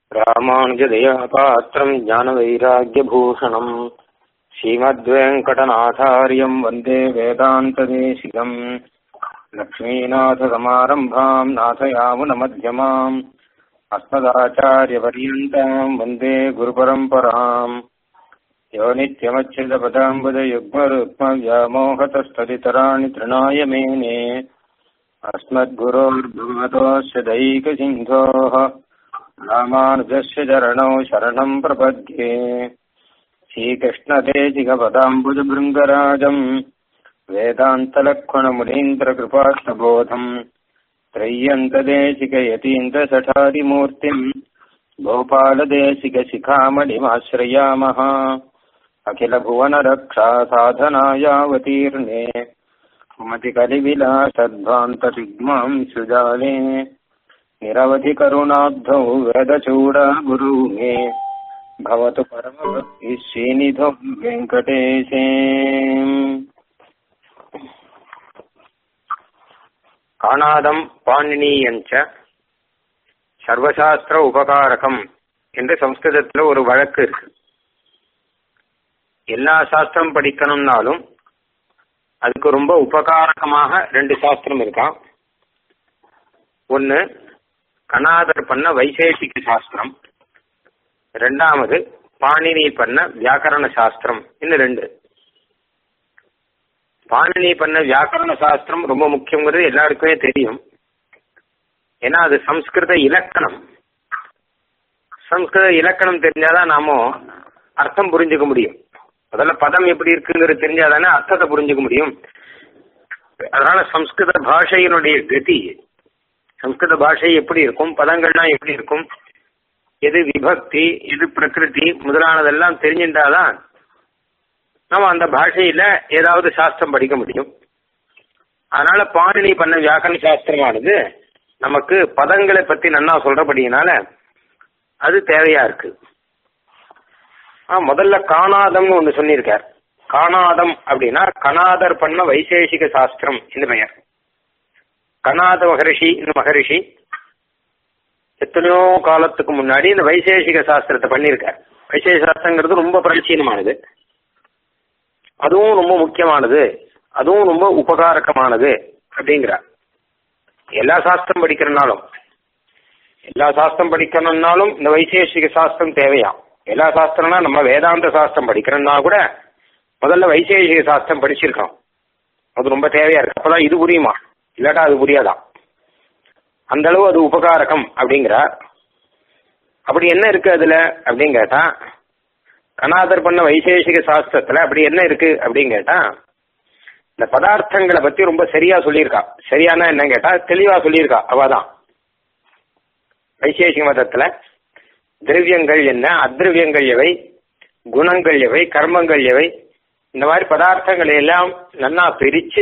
ராமானுஜதயாபாத்திரம் ஞானவைராக்கியபூஷணம் ஸ்ரீமத்வேங்கடநாதாரியம் வந்தே வேதாந்ததேசிகம் லக்ஷ்மீநாதசமாரம்பாம் நாதயாமுனமध्यமாம் अस्मदाचार्यपर्यन्ताम् वन्दे गुरुपरम्पराम् यो नित्यमच्युतपदाम्बुजयुग्मरुक्मव्यामोहतस्तदितराणि तृणाय मेने अस्मद्गुरोर्भगवतोऽस्य दैकसिन्धोः रामानुजस्य चरणौ शरणम् प्रपद्ये श्रीकृष्णदेशिकपदाम्बुजभृङ्गराजम् वेदान्तलक्ष्मणमुनीन्द्रकृपास्तबोधम् त्रय्यन्तदेशिकयतीन्द्रसठादिमूर्तिम् गोपालदेशिकशिखामणिमाश्रयामः अखिलभुवनरक्षासाधनायावतीर्णे मतिकलिविलासद्भान्तदिग्माम् सुजाले निरवधिकरुणाब्धौ वेदचूडा गुरु मे भवतु परमभक्तिः श्रीनिधौ वेङ्कटेशे காணாதம் பாணினியஞ்ச சர்வசாஸ்திர உபகாரகம் என்று சம்ஸ்கிருதத்துல ஒரு வழக்கு இருக்கு எல்லா சாஸ்திரம் படிக்கணும்னாலும் அதுக்கு ரொம்ப உபகாரகமாக ரெண்டு சாஸ்திரம் இருக்கான் ஒன்னு கணாதர் பண்ண வைசேஷிக சாஸ்திரம் ரெண்டாவது பாணினி பண்ண வியாக்கரண சாஸ்திரம் இன்னும் ரெண்டு பாணினி பண்ண வியாக்கரண சாஸ்திரம் ரொம்ப முக்கியங்கிறது எல்லாருக்குமே தெரியும் ஏன்னா அது சம்ஸ்கிருத இலக்கணம் சம்ஸ்கிருத இலக்கணம் தெரிஞ்சாதான் நாம அர்த்தம் புரிஞ்சுக்க முடியும் முதல்ல பதம் எப்படி இருக்குங்கிறது தெரிஞ்சாதானே அர்த்தத்தை புரிஞ்சுக்க முடியும் அதனால சம்ஸ்கிருத பாஷையினுடைய கதி சம்ஸ்கிருத பாஷை எப்படி இருக்கும் பதங்கள்லாம் எப்படி இருக்கும் எது விபக்தி எது பிரகிருதி முதலானதெல்லாம் தெரிஞ்சின்றாதான் நம்ம அந்த பாஷையில ஏதாவது சாஸ்திரம் படிக்க முடியும் அதனால பாணினி பண்ண வியாக்கரண சாஸ்திரமானது நமக்கு பதங்களை பத்தி நன்னா சொல்றபடினால அது தேவையா இருக்கு முதல்ல காணாதம்னு ஒண்ணு சொல்லியிருக்கார் காணாதம் அப்படின்னா கணாதர் பண்ண வைசேஷிக சாஸ்திரம் இந்த பெயர் கணாத மகரிஷி இந்த மகரிஷி எத்தனையோ காலத்துக்கு முன்னாடி இந்த வைசேஷிக சாஸ்திரத்தை பண்ணியிருக்கார் வைசேஷ சாஸ்திரங்கிறது ரொம்ப பிராச்சீனமானது அதுவும் ரொம்ப முக்கியமானது அதுவும் ரொம்ப உபகாரகமானது அப்படிங்கிறார் எல்லா சாஸ்திரம் படிக்கிறனாலும் எல்லா சாஸ்திரம் படிக்கணும்னாலும் இந்த வைசேஷிக சாஸ்திரம் தேவையா எல்லா சாஸ்திரம்னா நம்ம வேதாந்த சாஸ்திரம் படிக்கிறோம்னா கூட முதல்ல வைசேஷிக சாஸ்திரம் படிச்சிருக்கோம் அது ரொம்ப தேவையா இருக்கு அப்பதான் இது புரியுமா இல்லாட்டா அது புரியாதான் அந்த அளவு அது உபகாரகம் அப்படிங்கிறார் அப்படி என்ன இருக்கு அதுல அப்படின்னு கேட்டா கணாதர் பண்ண வைசேஷிக சாஸ்திரத்துல அப்படி என்ன இருக்கு அப்படின்னு கேட்டா இந்த பதார்த்தங்களை பத்தி ரொம்ப சரியா சொல்லியிருக்கா சரியானா என்ன கேட்டா தெளிவா சொல்லியிருக்கா அவதான் வைசேஷிக மதத்துல திரவியங்கள் என்ன அத்ரவியங்கள் எவை குணங்கள் எவை கர்மங்கள் எவை இந்த மாதிரி பதார்த்தங்களை எல்லாம் நன்னா பிரிச்சு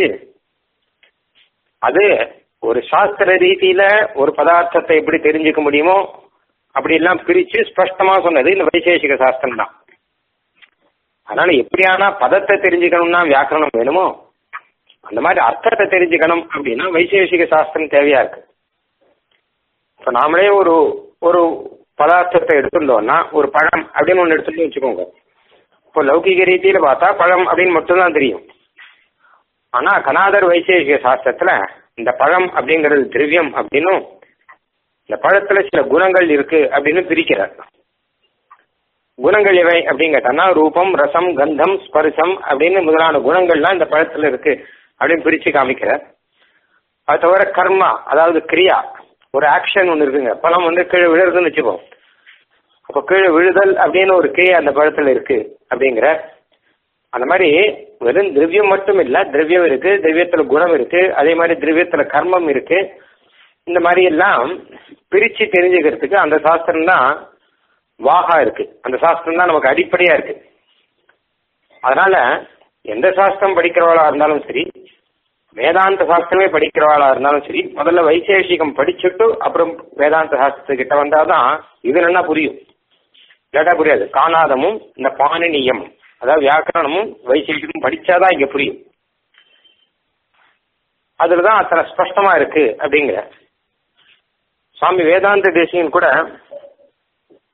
அது ஒரு சாஸ்திர ரீதியில ஒரு பதார்த்தத்தை எப்படி தெரிஞ்சுக்க முடியுமோ அப்படி எல்லாம் பிரிச்சு ஸ்பஷ்டமா சொன்னது இந்த வைசேஷிக சாஸ்திரம் தான் அதனால எப்படியானா பதத்தை தெரிஞ்சுக்கணும்னா வியாக்கரணம் வேணுமோ அந்த மாதிரி அர்த்தத்தை தெரிஞ்சுக்கணும் அப்படின்னா வைசேஷிக சாஸ்திரம் தேவையா இருக்கு இப்ப நாமளே ஒரு ஒரு பதார்த்தத்தை எடுத்துட்டோம்னா ஒரு பழம் அப்படின்னு ஒன்று எடுத்துட்டு வச்சுக்கோங்க இப்போ லௌகிக ரீதியில பார்த்தா பழம் அப்படின்னு மட்டும்தான் தெரியும் ஆனா கனாதர் வைசேஷிக சாஸ்திரத்துல இந்த பழம் அப்படிங்கிறது திரவியம் அப்படின்னும் இந்த பழத்துல சில குணங்கள் இருக்கு அப்படின்னு பிரிக்கிறார் குணங்கள் எவை அப்படின்னு கேட்டோம்னா ரூபம் ரசம் கந்தம் ஸ்பர்சம் அப்படின்னு முதலான குணங்கள்லாம் இந்த பழத்துல இருக்கு அப்படின்னு பிரிச்சு காமிக்கிறார் அது தவிர கர்மா அதாவது கிரியா ஒரு ஆக்ஷன் ஒன்று இருக்குங்க பழம் வந்து கீழே விழுறதுன்னு வச்சுப்போம் அப்போ கீழே விழுதல் அப்படின்னு ஒரு கிரியா அந்த பழத்துல இருக்கு அப்படிங்கிற அந்த மாதிரி வெறும் திரவியம் மட்டும் இல்ல திரவியம் இருக்கு திரவியத்துல குணம் இருக்கு அதே மாதிரி திரவியத்துல கர்மம் இருக்கு இந்த மாதிரி எல்லாம் பிரிச்சு தெரிஞ்சுக்கிறதுக்கு அந்த சாஸ்திரம் தான் வாகா இருக்கு அந்த சாஸ்திரம் தான் நமக்கு அடிப்படையா இருக்கு அதனால எந்த சாஸ்திரம் படிக்கிறவளா இருந்தாலும் சரி வேதாந்த சாஸ்திரமே படிக்கிறவளா இருந்தாலும் சரி முதல்ல வைசேஷிகம் படிச்சுட்டு அப்புறம் வேதாந்த சாஸ்திரத்துக்கிட்ட வந்தாதான் இது நல்லா புரியும் இல்லாட்டா புரியாது காணாதமும் இந்த பாணினியம் அதாவது வியாக்கரணமும் வைசேஷிகமும் படிச்சாதான் இங்க புரியும் அதுலதான் அத்தனை ஸ்பஷ்டமா இருக்கு அப்படிங்கிற சுவாமி வேதாந்த தேசியன் கூட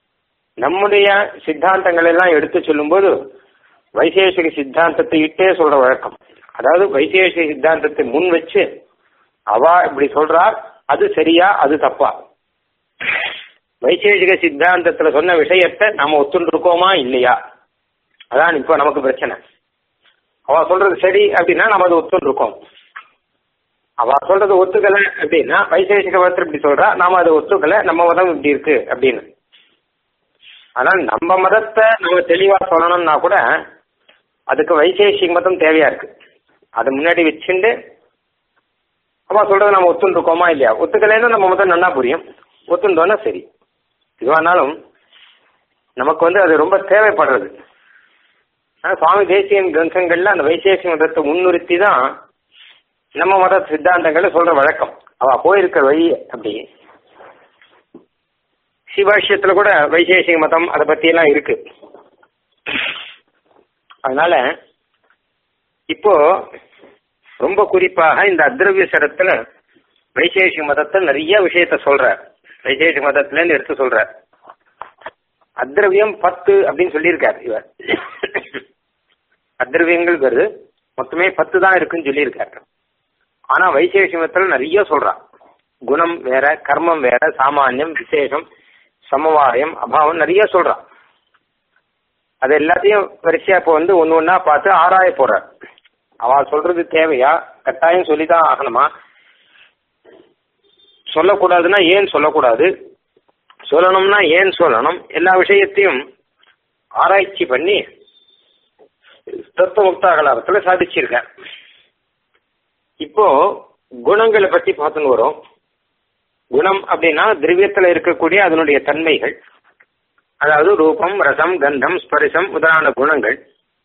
நம்முடைய சித்தாந்தங்கள் எல்லாம் எடுத்து சொல்லும்போது வைசேஷிக சித்தாந்தத்தை இட்டே சொல்ற வழக்கம் அதாவது வைசேஷிக சித்தாந்தத்தை முன் வச்சு அவா இப்படி சொல்றார் அது சரியா அது தப்பா வைசேஷிக சித்தாந்தத்துல சொன்ன விஷயத்தை நாம ஒத்துண்டிருக்கோமா இல்லையா அதான் இப்போ நமக்கு பிரச்சனை அவ சொல்றது சரி அப்படின்னா நம்ம அதை ஒத்துண்டிருக்கோம் அவ சொல்றது ஒத்துக்கல அப்படின்னா வைசேஷிக மதத்தில் இப்படி சொல்றா நாம அதை ஒத்துக்கல நம்ம மதம் இப்படி இருக்கு அப்படின்னு ஆனால் நம்ம மதத்தை நம்ம தெளிவா சொல்லணும்னா கூட அதுக்கு வைசேஷிக மதம் தேவையா இருக்கு அதை முன்னாடி வச்சுட்டு அவ சொல்றதை நம்ம ஒத்துன்னு இருக்கோமா இல்லையா ஒத்துக்கலைன்னா நம்ம மதம் நல்லா புரியும் ஒத்துண்டோன்னா சரி இதுவானாலும் நமக்கு வந்து அது ரொம்ப தேவைப்படுறது ஆனா சுவாமி தேசியன் கிரந்தங்கள்ல அந்த வைசேஷிக மதத்தை முன்னிறுத்தி தான் நம்ம மத சித்தாந்தங்களை சொல்ற வழக்கம் அவ போயிருக்கிற வழி அப்படி சிவாஷ்யத்துல கூட வைசேஷிக மதம் அதை பத்தி எல்லாம் இருக்கு அதனால இப்போ ரொம்ப குறிப்பாக இந்த அத்ரவிய சரத்துல வைசேஷிக மதத்தை நிறைய விஷயத்த சொல்ற வைசேஷிக மதத்துல இருந்து எடுத்து சொல்ற அத்ரவியம் பத்து அப்படின்னு சொல்லியிருக்காரு இவர் அத்ரவியங்கள் வருது மொத்தமே பத்து தான் இருக்குன்னு சொல்லியிருக்காரு ஆனா வைசேஷமத்துல நிறைய சொல்றான் குணம் வேற கர்மம் வேற சாமானியம் விசேஷம் சமவாயம் அபாவம் நிறைய சொல்றான் அது எல்லாத்தையும் வரிசையா இப்போ வந்து ஒன்னு ஒன்னா பார்த்து ஆராய போற அவ சொல்றது தேவையா கட்டாயம் சொல்லிதான் ஆகணுமா சொல்லக்கூடாதுன்னா ஏன் சொல்லக்கூடாது சொல்லணும்னா ஏன் சொல்லணும் எல்லா விஷயத்தையும் ஆராய்ச்சி பண்ணி தத்துவ முக்தாகலாபத்துல சாதிச்சிருக்கேன் இப்போ குணங்களை பத்தி பார்த்துன்னு வரும் குணம் அப்படின்னா திரவியத்துல இருக்கக்கூடிய அதனுடைய தன்மைகள் அதாவது ரூபம் ரசம் கந்தம் ஸ்பரிசம் முதலான குணங்கள்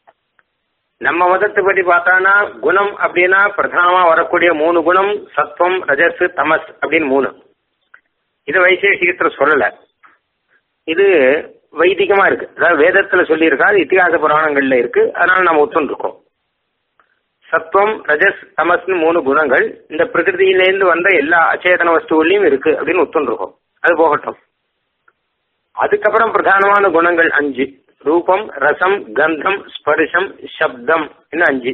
நம்ம மதத்தை பற்றி பார்த்தானா குணம் அப்படின்னா பிரதானமா வரக்கூடிய மூணு குணம் சத்வம் ரஜஸ் தமஸ் அப்படின்னு மூணு இது வைசேஷிகத்துல சொல்லல இது வைதிகமா இருக்கு அதாவது வேதத்துல சொல்லியிருக்கா அது இத்திகாச புராணங்கள்ல இருக்கு அதனால நம்ம ஒத்துன்னு இருக்கோம் சத்வம் ரஜஸ் தமஸ்னு மூணு குணங்கள் இந்த பிரகிருதியிலேருந்து வந்த எல்லா அச்சேதன வஸ்துவிலையும் இருக்கு அப்படின்னு ஒத்துருக்கோம் அது போகட்டும் அதுக்கப்புறம் பிரதானமான குணங்கள் அஞ்சு ரூபம் ரசம் கந்தம் ஸ்பரிசம் சப்தம் இன்னும் அஞ்சு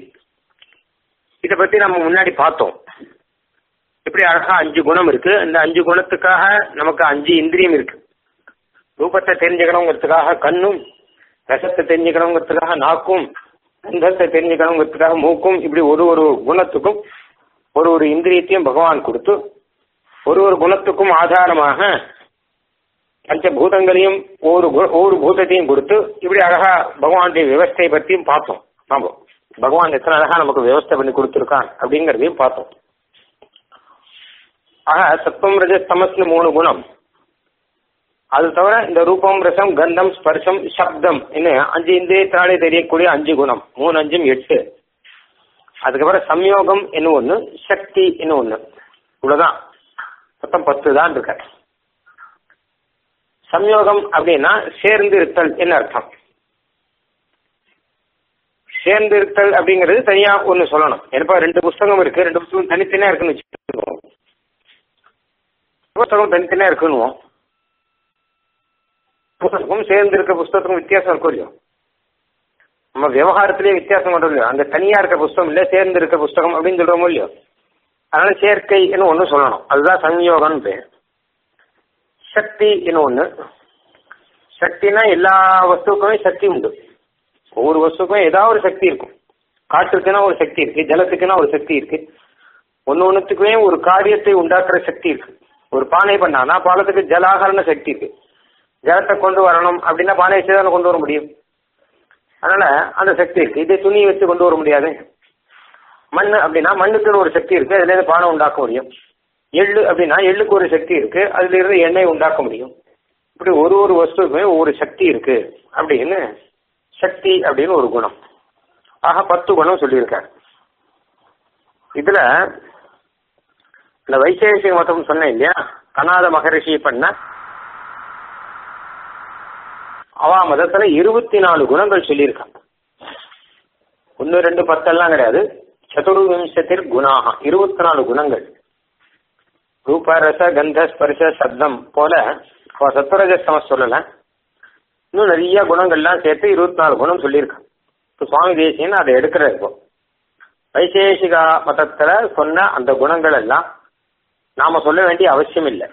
இதை பத்தி நம்ம முன்னாடி பார்த்தோம் இப்படி அழகா அஞ்சு குணம் இருக்கு இந்த அஞ்சு குணத்துக்காக நமக்கு அஞ்சு இந்திரியம் இருக்கு ரூபத்தை தெரிஞ்சுக்கணுங்கிறதுக்காக கண்ணும் ரசத்தை தெரிஞ்சுக்கணுங்கிறதுக்காக நாக்கும் கந்தத்தை தெரிஞ்சுக்கணுங்கிறதுக்காக மூக்கும் இப்படி ஒரு ஒரு குணத்துக்கும் ஒரு ஒரு இந்திரியத்தையும் பகவான் கொடுத்து ஒரு ஒரு குணத்துக்கும் ஆதாரமாக பஞ்சபூதங்களையும் ஒரு ஒவ்வொரு பூதத்தையும் கொடுத்து இப்படி அழகா பகவானுடைய விவஸ்தையை பற்றியும் பார்த்தோம் நாம பகவான் எத்தனை அழகா நமக்கு விவஸ்தை பண்ணி கொடுத்துருக்கான் அப்படிங்கறதையும் பார்த்தோம் ஆக சத்வம் ரஜஸ் தமஸ்னு மூணு குணம் அது தவிர இந்த ரூபம் ரசம் கந்தம் ஸ்பர்சம் சப்தம் இன்னும் அஞ்சு இந்திரியத்தினாலே தெரியக்கூடிய அஞ்சு குணம் மூணு அஞ்சும் எட்டு அதுக்கப்புறம் சம்யோகம் என்ன ஒண்ணு சக்தி என்ன ஒண்ணு இவ்வளவுதான் மொத்தம் பத்து தான் இருக்க சம்யோகம் அப்படின்னா சேர்ந்து இருத்தல் என்ன அர்த்தம் சேர்ந்து இருத்தல் அப்படிங்கிறது தனியா ஒண்ணு சொல்லணும் எனப்பா ரெண்டு புஸ்தகம் இருக்கு ரெண்டு புஸ்தகம் தனித்தனியா இருக்குன்னு வச்சுக்கோங்க புஸ்தகம் தனித்தனியா இருக்குன்னுவோம் புத்தகம் சேர்ந்து இருக்க புஸ்தகத்துக்கும் வித்தியாசம் இருக்கும் இல்லையோ நம்ம விவகாரத்திலேயே வித்தியாசம் கொண்டு இல்லையோ அந்த தனியா இருக்க புஸ்தகம் இல்ல சேர்ந்து இருக்க புஸ்தகம் அப்படின்னு சொல்றோமோ இல்லையோ அதனால சேர்க்கை என்ன ஒண்ணு சொல்லணும் அதுதான் சம்யோகம் பேர் சக்தி என்ன ஒண்ணு சக்தினா எல்லா வஸ்துக்குமே சக்தி உண்டு ஒவ்வொரு வஸ்துக்குமே ஏதாவது ஒரு சக்தி இருக்கும் காற்றுக்குன்னா ஒரு சக்தி இருக்கு ஜலத்துக்குன்னா ஒரு சக்தி இருக்கு ஒன்னு ஒன்னுத்துக்குமே ஒரு காரியத்தை உண்டாக்குற சக்தி இருக்கு ஒரு பானை பண்ணானா பாலத்துக்கு ஜலாகரண சக்தி இருக்கு ஜலத்தை கொண்டு வரணும் அப்படின்னா பானை வச்சு தானே கொண்டு வர முடியும் அதனால அந்த சக்தி இருக்கு இதே துணியை வச்சு கொண்டு வர முடியாது மண் அப்படின்னா மண்ணுக்குன்னு ஒரு சக்தி இருக்கு அதுல இருந்து பானை உண்டாக்க முடியும் எள்ளு அப்படின்னா எள்ளுக்கு ஒரு சக்தி இருக்கு அதுல இருந்து எண்ணெய் உண்டாக்க முடியும் இப்படி ஒரு ஒரு வஸ்துக்குமே ஒவ்வொரு சக்தி இருக்கு அப்படின்னு சக்தி அப்படின்னு ஒரு குணம் ஆக பத்து குணம் சொல்லியிருக்காரு இதுல இந்த வைசேஷிக மதம் சொன்னேன் இல்லையா கனாத மகரிஷி பண்ண அவா மதத்துல இருபத்தி நாலு குணங்கள் சொல்லியிருக்காங்க ஒன்னு ரெண்டு பத்தெல்லாம் கிடையாது சதுர்விம்சத்தில் குணாக இருபத்தி நாலு குணங்கள் ரூப ரச கந்த ஸ்பர்ச சப்தம் போல அவ சத்வரஜஸ்தம சொல்லல இன்னும் நிறைய குணங்கள்லாம் சேர்த்து இருபத்தி நாலு குணம் சொல்லியிருக்கான் இப்போ சுவாமி தேசியன்னு அதை எடுக்கிற இப்போ வைசேஷிகா மதத்துல சொன்ன அந்த குணங்கள் எல்லாம் நாம சொல்ல வேண்டிய அவசியம் இல்லை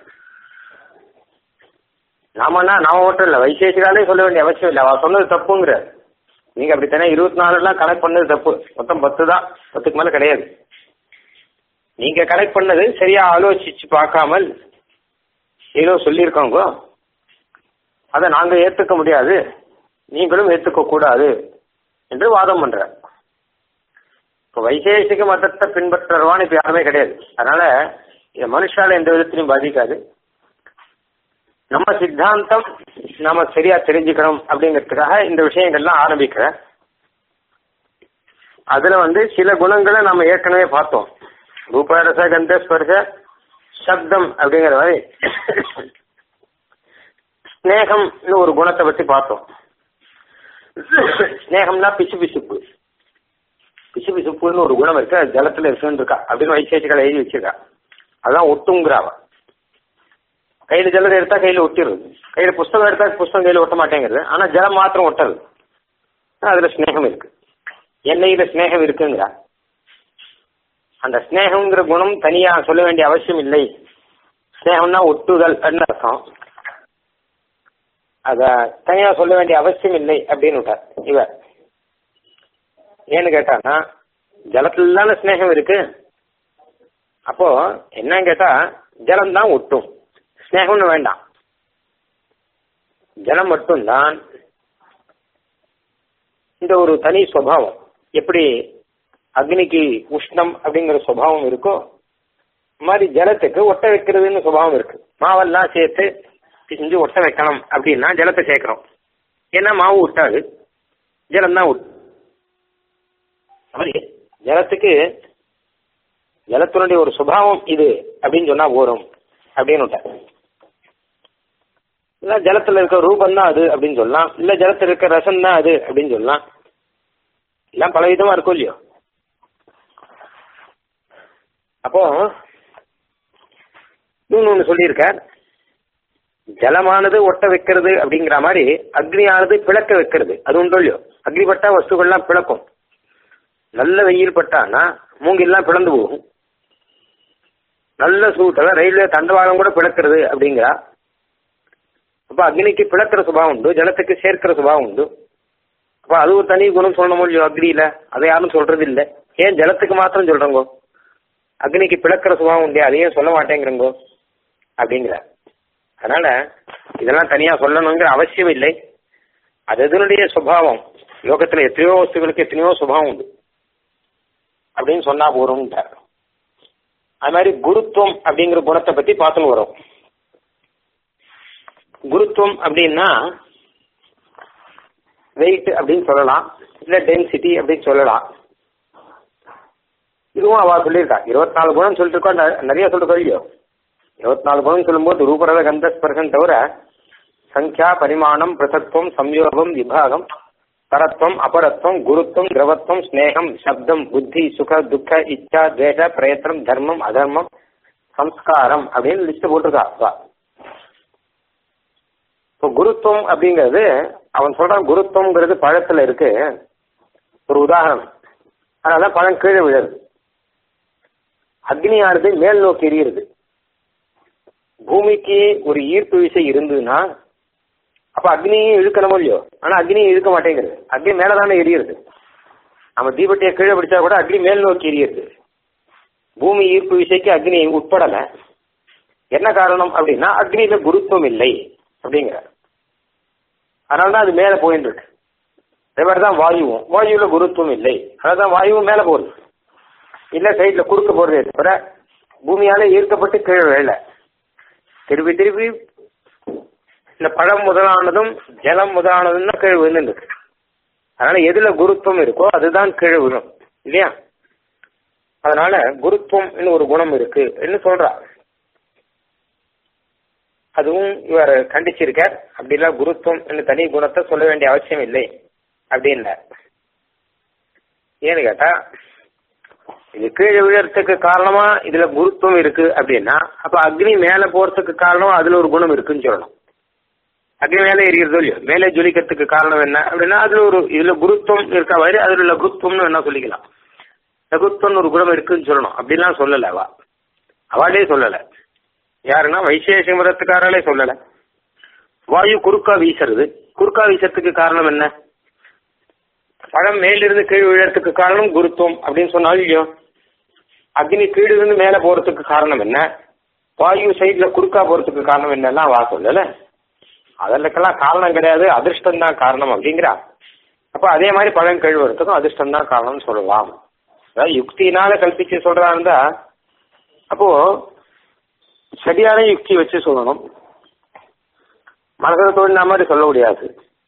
நாமன்னா நாம மட்டும் இல்லை வைசேஷிகாலே சொல்ல வேண்டிய அவசியம் இல்லை அவ சொன்னது தப்புங்கிற நீங்க அப்படித்தானே இருபத்தி நாலு எல்லாம் கனெக்ட் பண்ணது தப்பு மொத்தம் பத்து தான் பத்துக்கு மேல கிடையாது நீங்க கனெக்ட் பண்ணது சரியா ஆலோசிச்சு பார்க்காமல் ஏதோ சொல்லியிருக்கோங்க அதை நாங்க ஏத்துக்க முடியாது நீங்களும் ஏத்துக்க கூடாது என்று வாதம் பண்ற இப்போ வைசேஷிக மதத்தை பின்பற்றுறவான்னு இப்ப யாருமே கிடையாது அதனால இது மனுஷால எந்த விதத்திலையும் பாதிக்காது நம்ம சித்தாந்தம் நாம சரியா தெரிஞ்சுக்கணும் அப்படிங்கிறதுக்காக இந்த விஷயங்கள்லாம் ஆரம்பிக்கிறேன் அதுல வந்து சில குணங்களை நம்ம ஏற்கனவே பார்த்தோம் ரூபரச கந்த ஸ்பர்ச சப்தம் அப்படிங்கிற மாதிரி ஸ்னேகம்னு ஒரு குணத்தை பத்தி பார்த்தோம் ஸ்னேகம்னா பிசு பிசுப்பு பிசு பிசுப்புன்னு ஒரு குணம் இருக்கு அது ஜலத்துல இருக்குன்னு இருக்கா அப்படின்னு வைசேஷிகளை எழுதி வச்சிருக்கா அதான் ஒட்டுங்கிறாவ கையில ஜலம் எடுத்தா கையில ஒட்டிடுது கையில புஸ்தகம் எடுத்தா புஸ்தகம் கையில ஒட்ட மாட்டேங்கிறது ஆனா ஜலம் மாத்திரம் ஒட்டது அதுல ஸ்னேகம் இருக்கு எண்ணெயில ஸ்னேகம் இருக்குங்கிறா அந்த ஸ்னேகம்ங்கிற குணம் தனியா சொல்ல வேண்டிய அவசியம் இல்லை ஸ்னேகம்னா ஒட்டுதல் அர்த்தம் அத தனியா சொல்ல வேண்டிய அவசியம் இல்லை அப்படின்னு விட்டார் இவர் ஏன்னு கேட்டானா ஜலத்துல தானே ஸ்னேகம் இருக்கு அப்போ என்னன்னு கேட்டா ஜலம் தான் ஒட்டும் ஸ்னேகம்னு வேண்டாம் ஜலம் மட்டும்தான் இந்த ஒரு தனி சுவாவம் எப்படி அக்னிக்கு உஷ்ணம் அப்படிங்கிற சுபாவம் இருக்கோ மாதிரி ஜலத்துக்கு ஒட்ட வைக்கிறதுன்னு சுபாவம் இருக்கு மாவெல்லாம் சேர்த்து செஞ்சு ஒட்ட வைக்கணும் அப்படின்னா ஜலத்தை சேர்க்கிறோம் ஏன்னா மாவு ஒட்டாது ஜலம் தான் ஜலத்துக்கு ஜலத்தினுடைய ஒரு சுபாவம் இது அப்படின்னு சொன்னா போறோம் அப்படின்னு விட்டார் இல்ல ஜலத்துல இருக்க ரூபம் தான் அது அப்படின்னு சொல்லலாம் இல்ல ஜலத்துல இருக்க ரசம் தான் அது அப்படின்னு சொல்லலாம் எல்லாம் பல விதமா இருக்கும் இல்லையோ அப்போ இன்னொன்னு சொல்லியிருக்கார் ஜலமானது ஒட்ட வைக்கிறது அப்படிங்கிற மாதிரி அக்னியானது பிளக்க வைக்கிறது அது உண்டோ இல்லையோ அக்னிப்பட்டா வஸ்துக்கள்லாம் பிளக்கும் நல்ல வெயில் பட்டானா மூங்கில்லாம் பிளந்து போகும் நல்ல சூட்டில் ரயில்வே தண்டவாளம் கூட பிளக்கிறது அப்படிங்கிறா அப்ப அக்னிக்கு பிளக்கிற சுபாவம் உண்டு ஜலத்துக்கு சேர்க்கிற சுபாவம் உண்டு அப்ப அது ஒரு தனி குணம் சொல்லணும் இல்லையோ அக்னியில அதை யாரும் சொல்றது இல்லை ஏன் ஜலத்துக்கு மாத்திரம் சொல்றங்கோ அக்னிக்கு பிளக்கிற சுபாவம் உண்டு அதையும் சொல்ல மாட்டேங்கிறங்கோ அப்படிங்கிற அதனால இதெல்லாம் தனியா சொல்லணுங்கிற அவசியம் இல்லை அது இதனுடைய சுபாவம் லோகத்துல எத்தனையோ வஸ்துகளுக்கு எத்தனையோ சுபாவம் உண்டு அப்படின்னு சொன்னா போறோம்ட்டார் அது மாதிரி குருத்துவம் அப்படிங்கிற குணத்தை பத்தி பார்த்துன்னு வரும் குருத்துவம் அப்படின்னா வெயிட் அப்படின்னு சொல்லலாம் இல்ல டென்சிட்டி அப்படின்னு சொல்லலாம் இதுவும் அவ சொல்லியிருக்கா இருபத்தி நாலு குணம் சொல்லிட்டு இருக்கோம் நிறைய சொல்லிருக்கோம் இல்லையோ இருபத்தி நாலு குணம் சொல்லும்போது ரூபரத கந்த ஸ்பர்சம் தவிர சங்கியா பரிமாணம் பிரசத்துவம் சம்யோகம் விபாகம் பரத்வம் அபரத்வம் குருத்துவம் திரவத்துவம் ஸ்னேகம் சப்தம் புத்தி சுக துக்க இச்சா துவேஷ பிரயத்தனம் தர்மம் அதர்மம் சம்ஸ்காரம் அப்படின்னு லிஸ்ட் போட்டிருக்கா அப்பா இப்போ குருத்துவம் அப்படிங்கிறது அவன் சொல்றான் குருத்துவம்ங்கிறது பழத்துல இருக்கு ஒரு உதாரணம் அதனால பழம் கீழே விழுது அக்னியானது மேல் நோக்கி எரியுது பூமிக்கு ஒரு ஈர்ப்பு விசை இருந்ததுன்னா அப்ப அக்னியும் இழுக்கணுமோ இல்லையோ ஆனா அக்னியும் இழுக்க மாட்டேங்கிறது அக்னி மேலதானே எரியுது நம்ம தீபட்டியை கீழே பிடிச்சா கூட அக்னி மேல் நோக்கி எரியுது பூமி ஈர்ப்பு விசைக்கு அக்னி உட்படல என்ன காரணம் அப்படின்னா அக்னியில குருத்துவம் இல்லை அப்படிங்கிற அதனாலதான் அது மேல போயிட்டு இருக்கு அதே மாதிரிதான் வாயுவும் வாயுல குருத்துவம் இல்லை அதான் வாயுவும் மேல போகுது இல்ல சைட்ல குறுக்க போறதே தவிர பூமியால ஈர்க்கப்பட்டு கீழே வேலை திருப்பி திருப்பி இந்த பழம் முதலானதும் ஜலம் முதலானதும் தான் கீழே விழுந்துருக்கு அதனால எதுல குருத்துவம் இருக்கோ அதுதான் கீழே விழும் இல்லையா அதனால குருத்துவம் ஒரு குணம் இருக்கு என்ன சொல்றா அதுவும் இவர் கண்டிச்சிருக்கார் அப்படிலாம் குருத்துவம் தனி குணத்தை சொல்ல வேண்டிய அவசியம் இல்லை அப்படின்ல ஏன்னு கேட்டா இது கீழே விழறதுக்கு காரணமா இதுல குருத்துவம் இருக்கு அப்படின்னா அப்ப அக்னி மேல போறதுக்கு காரணம் அதுல ஒரு குணம் இருக்குன்னு சொல்லணும் அக்னி மேலே எரிகிறது இல்லையோ மேலே ஜொலிக்கிறதுக்கு காரணம் என்ன அப்படின்னா அதுல ஒரு இதுல குருத்துவம் இருக்க மாதிரி அதுல உள்ள குருத்துவம்னு என்ன சொல்லிக்கலாம் லகுத்துவம்னு ஒரு குணம் இருக்குன்னு சொல்லணும் அப்படிலாம் சொல்லல அவ அவளே சொல்லல யாருன்னா வைசேஷ மதத்துக்காராலே சொல்லல வாயு குறுக்கா வீசுறது குறுக்கா வீசறதுக்கு காரணம் என்ன பழம் மேலிருந்து கீழ் விழறதுக்கு காரணம் குருத்துவம் அப்படின்னு சொன்னாலும் இல்லையோ அக்னி கீழிருந்து மேல போறதுக்கு காரணம் என்ன வாயு சைட்ல குறுக்கா போறதுக்கு காரணம் என்னெல்லாம் வா சொல்லல அதற்கெல்லாம் காரணம் கிடையாது அதிர்ஷ்டம் தான் காரணம் அப்படிங்கிறா அப்ப அதே மாதிரி பழம் கீழ் வரத்துக்கும் அதிர்ஷ்டம் தான் காரணம்னு சொல்லலாம் அதாவது யுக்தினால கல்பிச்சு சொல்றதா இருந்தா அப்போ சரியான யுக்தி வச்சு சொல்லணும் மனதில் தோண்டின மாதிரி சொல்ல முடியாது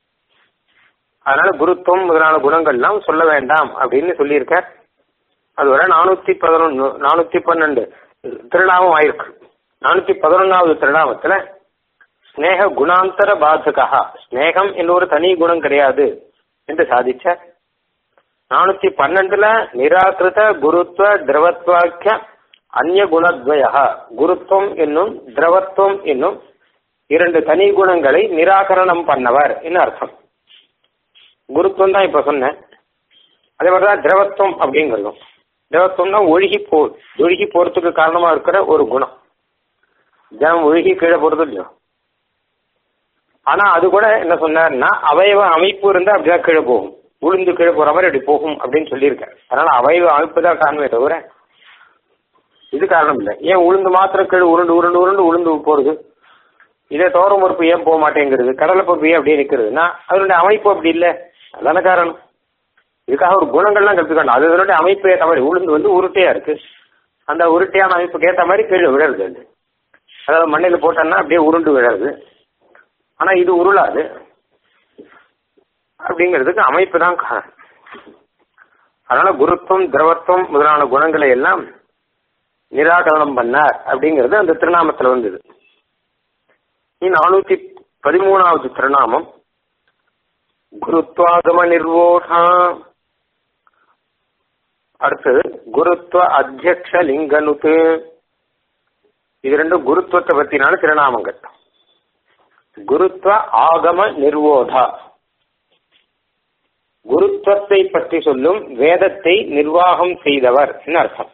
அதனால குருத்துவம் முதலான குணங்கள்லாம் சொல்ல வேண்டாம் அப்படின்னு சொல்லியிருக்கார் அது வரை நானூத்தி பதினொன்னு நானூத்தி பன்னெண்டு திருநாமம் ஆயிருக்கு நானூத்தி பதினொன்னாவது திருநாமத்துல ஸ்னேக குணாந்தர பாதகா ஸ்னேகம் என்ற ஒரு தனி குணம் கிடையாது என்று சாதிச்ச நானூத்தி பன்னெண்டுல நிராகிருத குருத்துவ திரவத்வாக்கிய அந்நிய குணத்வய குருத்துவம் என்னும் திரவத்துவம் என்னும் இரண்டு தனி குணங்களை நிராகரணம் பண்ணவர் என்ன அர்த்தம் குருத்துவம் தான் இப்ப சொன்னேன் அதே மாதிரிதான் திரவத்துவம் அப்படிங்கிறதும் திரவத்துவம்னா ஒழுகி போ ஒழுகி போறதுக்கு காரணமா இருக்கிற ஒரு குணம் ஜனம் ஒழுகி கீழே போறது இல்லையோ ஆனா அது கூட என்ன சொன்னார்னா அவயவ அமைப்பு இருந்தா அப்படிதான் கீழே போகும் உளுந்து கீழே போற மாதிரி அப்படி போகும் அப்படின்னு சொல்லியிருக்காரு அதனால அவயவ அமைப்பு தான் காரணமே தவிர இது காரணம் இல்லை ஏன் உளுந்து மாத்திரம் கீழே உருண்டு உருண்டு உருண்டு உளுந்து போறது இதே தோரம் பருப்பு ஏன் போக மாட்டேங்கிறது கடலை பருப்பு ஏன் அப்படியே நிற்கிறதுனா அதனுடைய அமைப்பு அப்படி இல்லை அதான காரணம் இதுக்காக ஒரு குணங்கள்லாம் கற்றுக்கணும் அது அதனுடைய அமைப்பு ஏற்ற மாதிரி உளுந்து வந்து உருட்டையா இருக்கு அந்த உருட்டையான அமைப்புக்கு ஏற்ற மாதிரி கீழே விழருது அது அதாவது மண்ணில் போட்டோம்னா அப்படியே உருண்டு விழருது ஆனா இது உருளாது அப்படிங்கிறதுக்கு அமைப்பு தான் காரணம் அதனால குருத்துவம் திரவத்துவம் முதலான குணங்களை எல்லாம் நிராகரணம் பண்ணார் அப்படிங்கிறது அந்த திருநாமத்தில் வந்தது நீ நானூத்தி பதிமூணாவது திருநாமம் குருத்வாகம நிர்வோடா அடுத்தது குருத்வ அத்தியக்ஷ லிங்கனுக்கு இது ரெண்டும் குருத்துவத்தை பத்தினால திருநாமங்கள் குருத்வ ஆகம நிர்வோதா குருத்துவத்தை பற்றி சொல்லும் வேதத்தை நிர்வாகம் செய்தவர் என்ன அர்த்தம்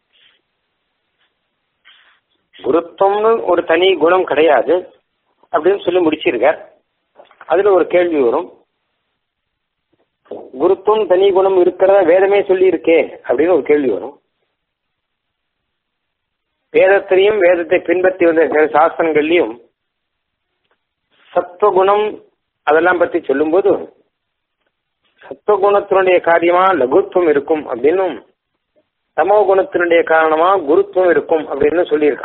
குருத்துவம்னு ஒரு தனி குணம் கிடையாது அப்படின்னு சொல்லி முடிச்சிருக்கார் அதுல ஒரு கேள்வி வரும் குருத்துவம் தனி குணம் இருக்கிறத வேதமே சொல்லி இருக்கே அப்படின்னு ஒரு கேள்வி வரும் வேதத்திலையும் வேதத்தை பின்பற்றி வந்த சில சாஸ்திரங்கள்லையும் சத்துவகுணம் அதெல்லாம் பத்தி சொல்லும்போது சத்துவகுணத்தினுடைய காரியமா லகுத்துவம் இருக்கும் அப்படின்னும் தமோ குணத்தினுடைய காரணமா குருத்துவம் இருக்கும் அப்படின்னு சொல்லியிருக்கா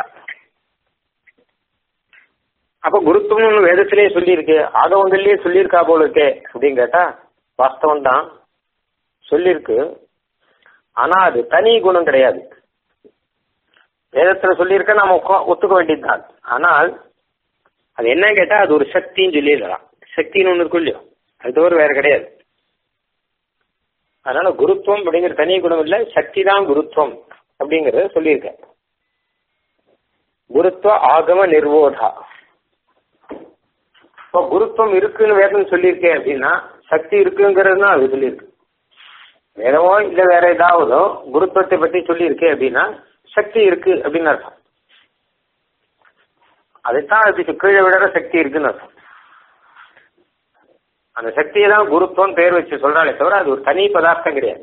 அப்ப குருத்துவம் வேதத்திலேயே சொல்லியிருக்கு ஆகவங்கள்லயே சொல்லியிருக்கா போல இருக்கே அப்படின்னு கேட்டா வாஸ்தவம் தான் சொல்லியிருக்கு ஆனா அது தனி குணம் கிடையாது வேதத்துல சொல்லியிருக்க நாம ஒத்துக்க வேண்டியதுதான் ஆனால் அது என்ன கேட்டா அது ஒரு சக்தின்னு சொல்லிடலாம் சக்தின்னு ஒண்ணு இருக்கும் இல்லையோ அது தவிர வேற கிடையாது அதனால குருத்துவம் அப்படிங்கிற தனி குணம் இல்ல சக்தி தான் குருத்துவம் அப்படிங்கறத சொல்லியிருக்க குருத்துவ ஆகம நிர்வோதா இப்போ குருத்துவம் இருக்குன்னு வேதம் சொல்லியிருக்கேன் அப்படின்னா சக்தி இருக்குங்கிறது தான் அது சொல்லியிருக்கு வேதமோ இல்ல வேற ஏதாவதோ குருத்துவத்தை பத்தி சொல்லியிருக்கேன் அப்படின்னா சக்தி இருக்கு அப்படின்னு அர்த்தம் அதைத்தான் அதுக்கு கீழே விடுற சக்தி இருக்குன்னு அர்த்தம் அந்த சக்தியை தான் குருத்துவம் பேர் வச்சு சொல்றாலே தவிர அது ஒரு தனி பதார்த்தம் கிடையாது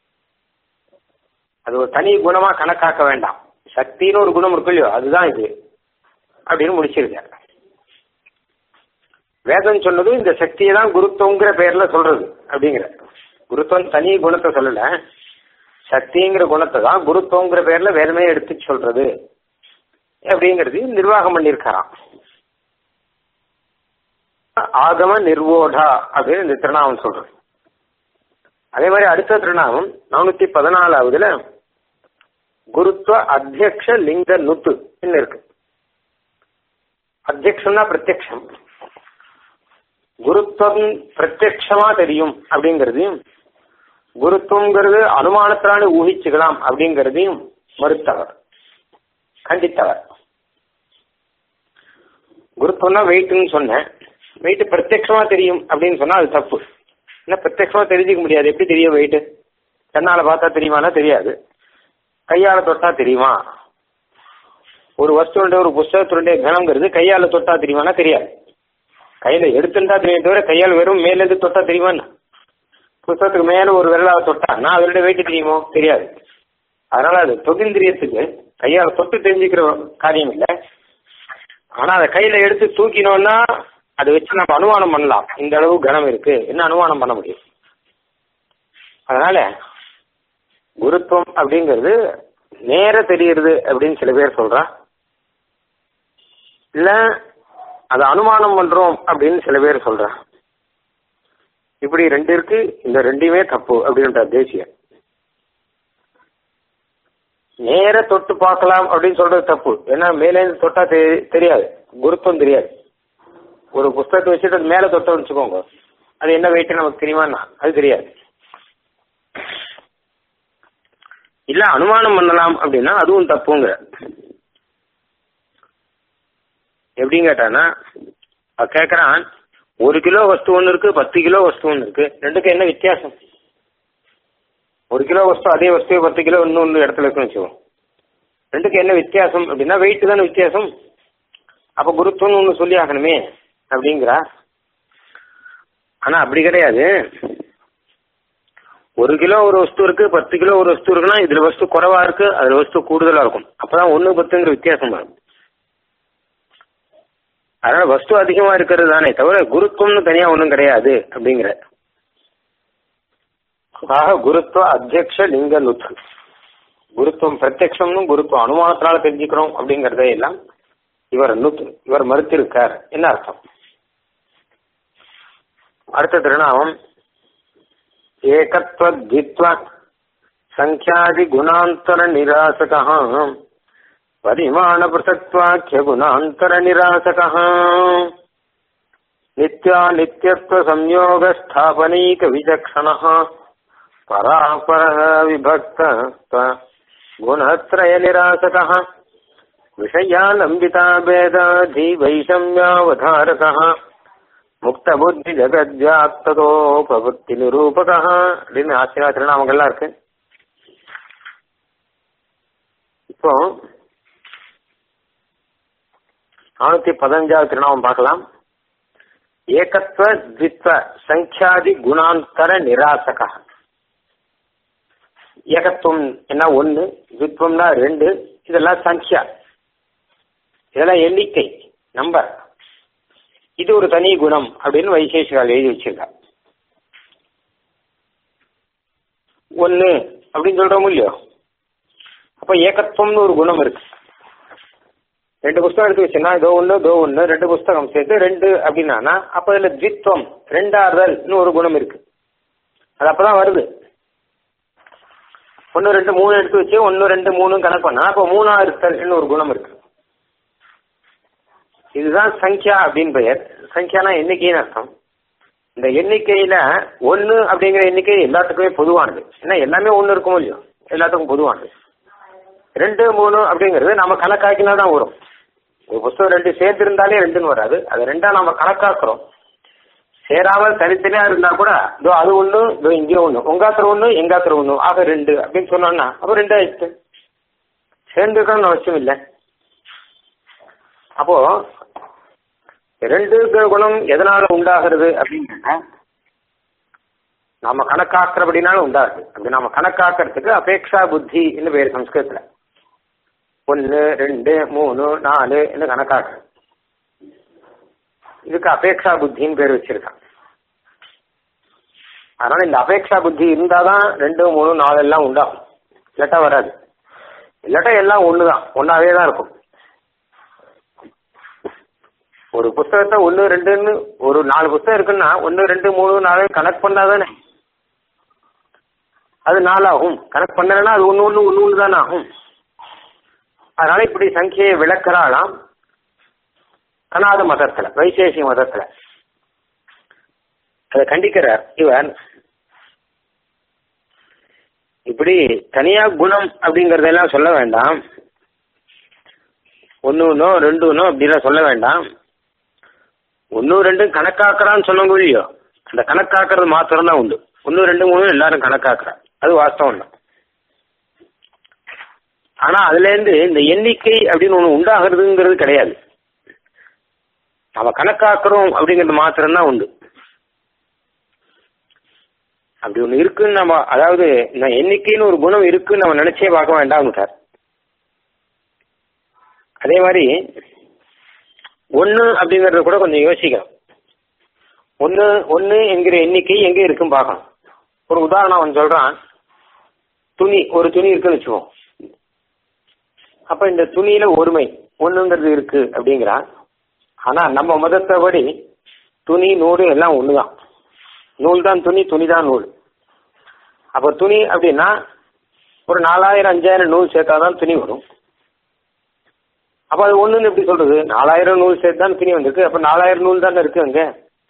அது ஒரு தனி குணமா கணக்காக்க வேண்டாம் சக்தின்னு ஒரு குணம் இருக்கு இல்லையோ அதுதான் இது அப்படின்னு முடிச்சிருக்காரு வேதம் சொன்னது இந்த சக்தியை தான் குருத்துவங்கிற பேர்ல சொல்றது அப்படிங்கிற குருத்துவம் தனி குணத்தை சொல்லல சக்திங்கிற குணத்தை தான் குருத்துவங்கிற பேர்ல வேதமே எடுத்து சொல்றது அப்படிங்கிறது நிர்வாகம் பண்ணியிருக்காராம் ஆகம நிர்வோடா அப்படின்னு இந்த திருநாமம் சொல்றது அதே மாதிரி அடுத்த திருநாமம் நானூத்தி பதினாலாவதுல குருத்துவ அத்தியக்ஷ லிங்க நுத்து இருக்கு அத்தியக்ஷம்னா பிரத்யக்ஷம் குருத்துவம் பிரத்யக்ஷமா தெரியும் அப்படிங்கிறதையும் குருத்துவங்கிறது அனுமானத்தினால ஊகிச்சுக்கலாம் அப்படிங்கிறதையும் மறுத்தவர் கண்டித்தவர் குருத்துவம்னா வெயிட்னு சொன்னேன் வெயிட் பிரத்யட்சமா தெரியும் அப்படின்னு சொன்னா அது தப்பு ஏன்னா பிரத்யட்சமா தெரிஞ்சுக்க முடியாது எப்படி தெரியும் வெயிட் கண்ணால பார்த்தா தெரியுமானா தெரியாது கையால தொட்டா தெரியுமா ஒரு வஸ்துடைய ஒரு புஸ்தகத்தினுடைய கனம்ங்கிறது கையால தொட்டா தெரியுமானா தெரியாது கையில எடுத்துட்டா தெரியும் தவிர கையால் வெறும் மேல இருந்து தொட்டா தெரியுமான்னு புஸ்தகத்துக்கு மேல ஒரு விரலால தொட்டான்னா அதனுடைய வெயிட் தெரியுமோ தெரியாது அதனால அது தொகிந்திரியத்துக்கு கையால தொட்டு தெரிஞ்சுக்கிற காரியம் இல்லை ஆனா அதை கையில எடுத்து தூக்கினோம்னா அதை வச்சு நம்ம அனுமானம் பண்ணலாம் இந்த அளவு கனம் இருக்கு என்ன அனுமானம் பண்ண முடியும் அதனால குருத்துவம் அப்படிங்கிறது நேர தெரியுது அப்படின்னு சில பேர் சொல்றா இல்ல அதை அனுமானம் பண்றோம் அப்படின்னு சில பேர் சொல்றா இப்படி ரெண்டு இருக்கு இந்த ரெண்டுமே தப்பு அப்படின்ற தேசியம் நேர தொட்டு பார்க்கலாம் அப்படின்னு சொல்றது தப்பு ஏன்னா மேலேருந்து தொட்டா தெரி- தெரியாது குருத்துவம் தெரியாது ஒரு புஸ்தகத்தை வச்சுட்டு அது மேல தொட்டோம்னு வச்சுக்கோங்க அது என்ன வெயிட் நமக்கு தெரியுமான்னா அது தெரியாது இல்ல அனுமானம் பண்ணலாம் அப்படின்னா அதுவும் தப்புங்க எப்படின்னு கேட்டானா அவ கேக்குறான் ஒரு கிலோ வஸ்து ஒன்று இருக்கு பத்து கிலோ வஸ்து ஒன்று இருக்கு ரெண்டுக்கும் என்ன வித்தியாசம் ஒரு கிலோ வஸ்து அதே வஸ்து பத்து கிலோ இன்னொன்று இடத்துல இருக்குன்னு வச்சுக்கோ ரெண்டுக்கும் என்ன வித்தியாசம் அப்படின்னா வெயிட் தானே வித்தியாசம் அப்ப குருத்துவம்னு ஒன்று சொல்லி ஆகணுமே அப்படிங்கிறா ஆனா அப்படி கிடையாது ஒரு கிலோ ஒரு வஸ்து இருக்கு பத்து கிலோ ஒரு வஸ்து இருக்குன்னா இதுல வஸ்து குறைவா இருக்கு அதுல வஸ்து கூடுதலா இருக்கும் அப்பதான் ஒண்ணு பத்துங்கிற வித்தியாசம் வரும் அதனால வஸ்து அதிகமா இருக்கிறது தானே தவிர குருத்துவம்னு தனியா ஒண்ணும் கிடையாது அப்படிங்கிற ஆக குருத்துவ அத்தியக்ஷ லிங்க நுத்து குருத்துவம் பிரத்யக்ஷம்னு குருத்துவம் அனுமானத்தினால தெரிஞ்சுக்கிறோம் அப்படிங்கறதே எல்லாம் இவர் நுத்து இவர் மறுத்திருக்கார் என்ன அர்த்தம் அடுத்த திருநாமம் ஏகத்வத்வித்வ சங்கியாதி குணாந்தர நிராசக பரிமாண பிரசக்வாக்கிய குணாந்தர நிராசக நித்யா நித்யத்வ சம்யோக ஸ்தாபனைக விசக்ஷண பராபர விபக்த குணத்ரய நிராசக விஷயாலம்பிதா பேதாதி வைஷம்யாவதாரக முக்த புத்தி ஜெகத்யாத்ததோ பிரவൃத்தி நிரூபக அப்படின்னு ஆசிரியர் திருநாமங்கள்லாம் இருக்கு இப்போ நானூத்தி பதினஞ்சாவது திருநாமம் பார்க்கலாம் ஏகத்வ த்வித்வ சங்கியாதி குணாந்தர நிராசக ஏகத்துவம் என்ன ஒன்னு த்வித்வம்னா ரெண்டு இதெல்லாம் சங்கியா இதெல்லாம் எண்ணிக்கை நம்பர் இது ஒரு தனி குணம் அப்படின்னு வைசேஷிகால் எழுதி வச்சிருக்கா ஒன்னு அப்படின்னு சொல்றோம் இல்லையோ அப்ப ஏகத்துவம்னு ஒரு குணம் இருக்கு ரெண்டு புஸ்தகம் எடுத்து வச்சுன்னா இதோ ஒண்ணு இதோ ஒண்ணு ரெண்டு புஸ்தகம் சேர்த்து ரெண்டு அப்படின்னா அப்ப இதுல த்வித்வம் ரெண்டாறுதல்னு ஒரு குணம் இருக்கு அது அப்பதான் வருது ஒன்னு ரெண்டு மூணு எடுத்து வச்சு ஒன்னு ரெண்டு மூணு கணக்கு பண்ணா அப்ப மூணா இருத்தல்னு ஒரு குணம் இருக்கு இதுதான் சங்கியா அப்படின்னு பெயர் சங்கியானா எண்ணிக்கைன்னு அர்த்தம் இந்த எண்ணிக்கையில ஒன்னு அப்படிங்கிற எண்ணிக்கை எல்லாத்துக்குமே பொதுவானது ஏன்னா எல்லாமே ஒன்னு இருக்கும் இல்லையோ எல்லாத்துக்கும் பொதுவானது ரெண்டு மூணு அப்படிங்கிறது நம்ம கணக்காக்கினா தான் வரும் ஒரு புஸ்தகம் ரெண்டு சேர்த்து இருந்தாலே ரெண்டுன்னு வராது அது ரெண்டா நம்ம கணக்காக்குறோம் சேராமல் தனித்தனியா இருந்தா கூட இதோ அது ஒண்ணு இதோ இங்கே ஒண்ணு உங்காத்திர ஒண்ணு எங்காத்திர ஒண்ணு ஆக ரெண்டு அப்படின்னு சொன்னோம்னா அப்ப ரெண்டு ஆயிடுச்சு சேர்ந்துக்கணும்னு அவசியம் இல்லை அப்போ ரெண்டு குணம் எதனால உண்டாகிறது அப்படின்னா நாம கணக்காக்குறபடினால உண்டாகுது அப்படி நாம கணக்காக்குறதுக்கு அபேக்ஷா புத்தி என்று பேர் சம்ஸ்கிருதத்துல ஒன்னு ரெண்டு மூணு நாலு என்று கணக்காக்கு இதுக்கு அபேக்ஷா புத்தின்னு பேர் வச்சிருக்கான் அதனால இந்த அபேக்ஷா புத்தி இருந்தாதான் ரெண்டு மூணு நாலு எல்லாம் உண்டாகும் இல்லாட்டா வராது இல்லாட்டா எல்லாம் ஒண்ணுதான் ஒன்னாவே தான் இருக்கும் ஒரு புஸ்தகத்தை ஒன்னு ரெண்டுன்னு ஒரு நாலு புஸ்தகம் இருக்குன்னா ஒன்னு ரெண்டு மூணு நாலு கணக்கு பண்ணாதானே அது நாலாகும் கணக்கு பண்ணலன்னா அது ஒன்னு ஒன்னு ஒன்னு ஒன்று தானே ஆகும் அதனால இப்படி சங்கியை விளக்குறாளாம் கனாத மதத்துல வைசேஷிக மதத்துல அதை கண்டிக்கிறார் இவன் இப்படி தனியா குணம் அப்படிங்கறதெல்லாம் சொல்ல வேண்டாம் ஒன்னு ஒன்னோ ரெண்டு ஒன்னோ அப்படிலாம் சொல்ல வேண்டாம் ஒன்னும் ரெண்டும் கணக்காக்குறான்னு சொல்ல இல்லையோ அந்த கணக்காக்குறது மாத்திரம் தான் உண்டு ஒன்னு ரெண்டு மூணு எல்லாரும் கணக்காக்குறா அது வாஸ்தவம் தான் ஆனா அதுல இருந்து இந்த எண்ணிக்கை அப்படின்னு ஒண்ணு உண்டாகிறதுங்கிறது கிடையாது நம்ம கணக்காக்குறோம் அப்படிங்கிறது மாத்திரம் தான் உண்டு அப்படி ஒண்ணு இருக்குன்னு நம்ம அதாவது இந்த எண்ணிக்கைன்னு ஒரு குணம் இருக்குன்னு நம்ம நினைச்சே பார்க்க வேண்டாம் சார் அதே மாதிரி ஒன்னு அப்படிங்கறத கூட கொஞ்சம் யோசிக்கணும் ஒன்னு ஒன்னு என்கிற எண்ணிக்கை எங்க இருக்குன்னு பார்க்கணும் ஒரு உதாரணம் அவன் சொல்றான் துணி ஒரு துணி இருக்குன்னு வச்சுக்கோம் அப்ப இந்த துணியில ஒருமை ஒண்ணுங்கிறது இருக்கு அப்படிங்கிறான் ஆனா நம்ம மதத்தபடி துணி நூறு எல்லாம் ஒண்ணுதான் நூல் தான் துணி துணி தான் நூல் அப்ப துணி அப்படின்னா ஒரு நாலாயிரம் அஞ்சாயிரம் நூல் சேர்த்தாதான் துணி வரும் அப்ப அது ஒண்ணுன்னு எப்படி சொல்றது நாலாயிரம் நூல் சேர்த்து தான் துணி வந்திருக்கு அப்ப நாலாயிரம் நூல் தானே இருக்கு அங்க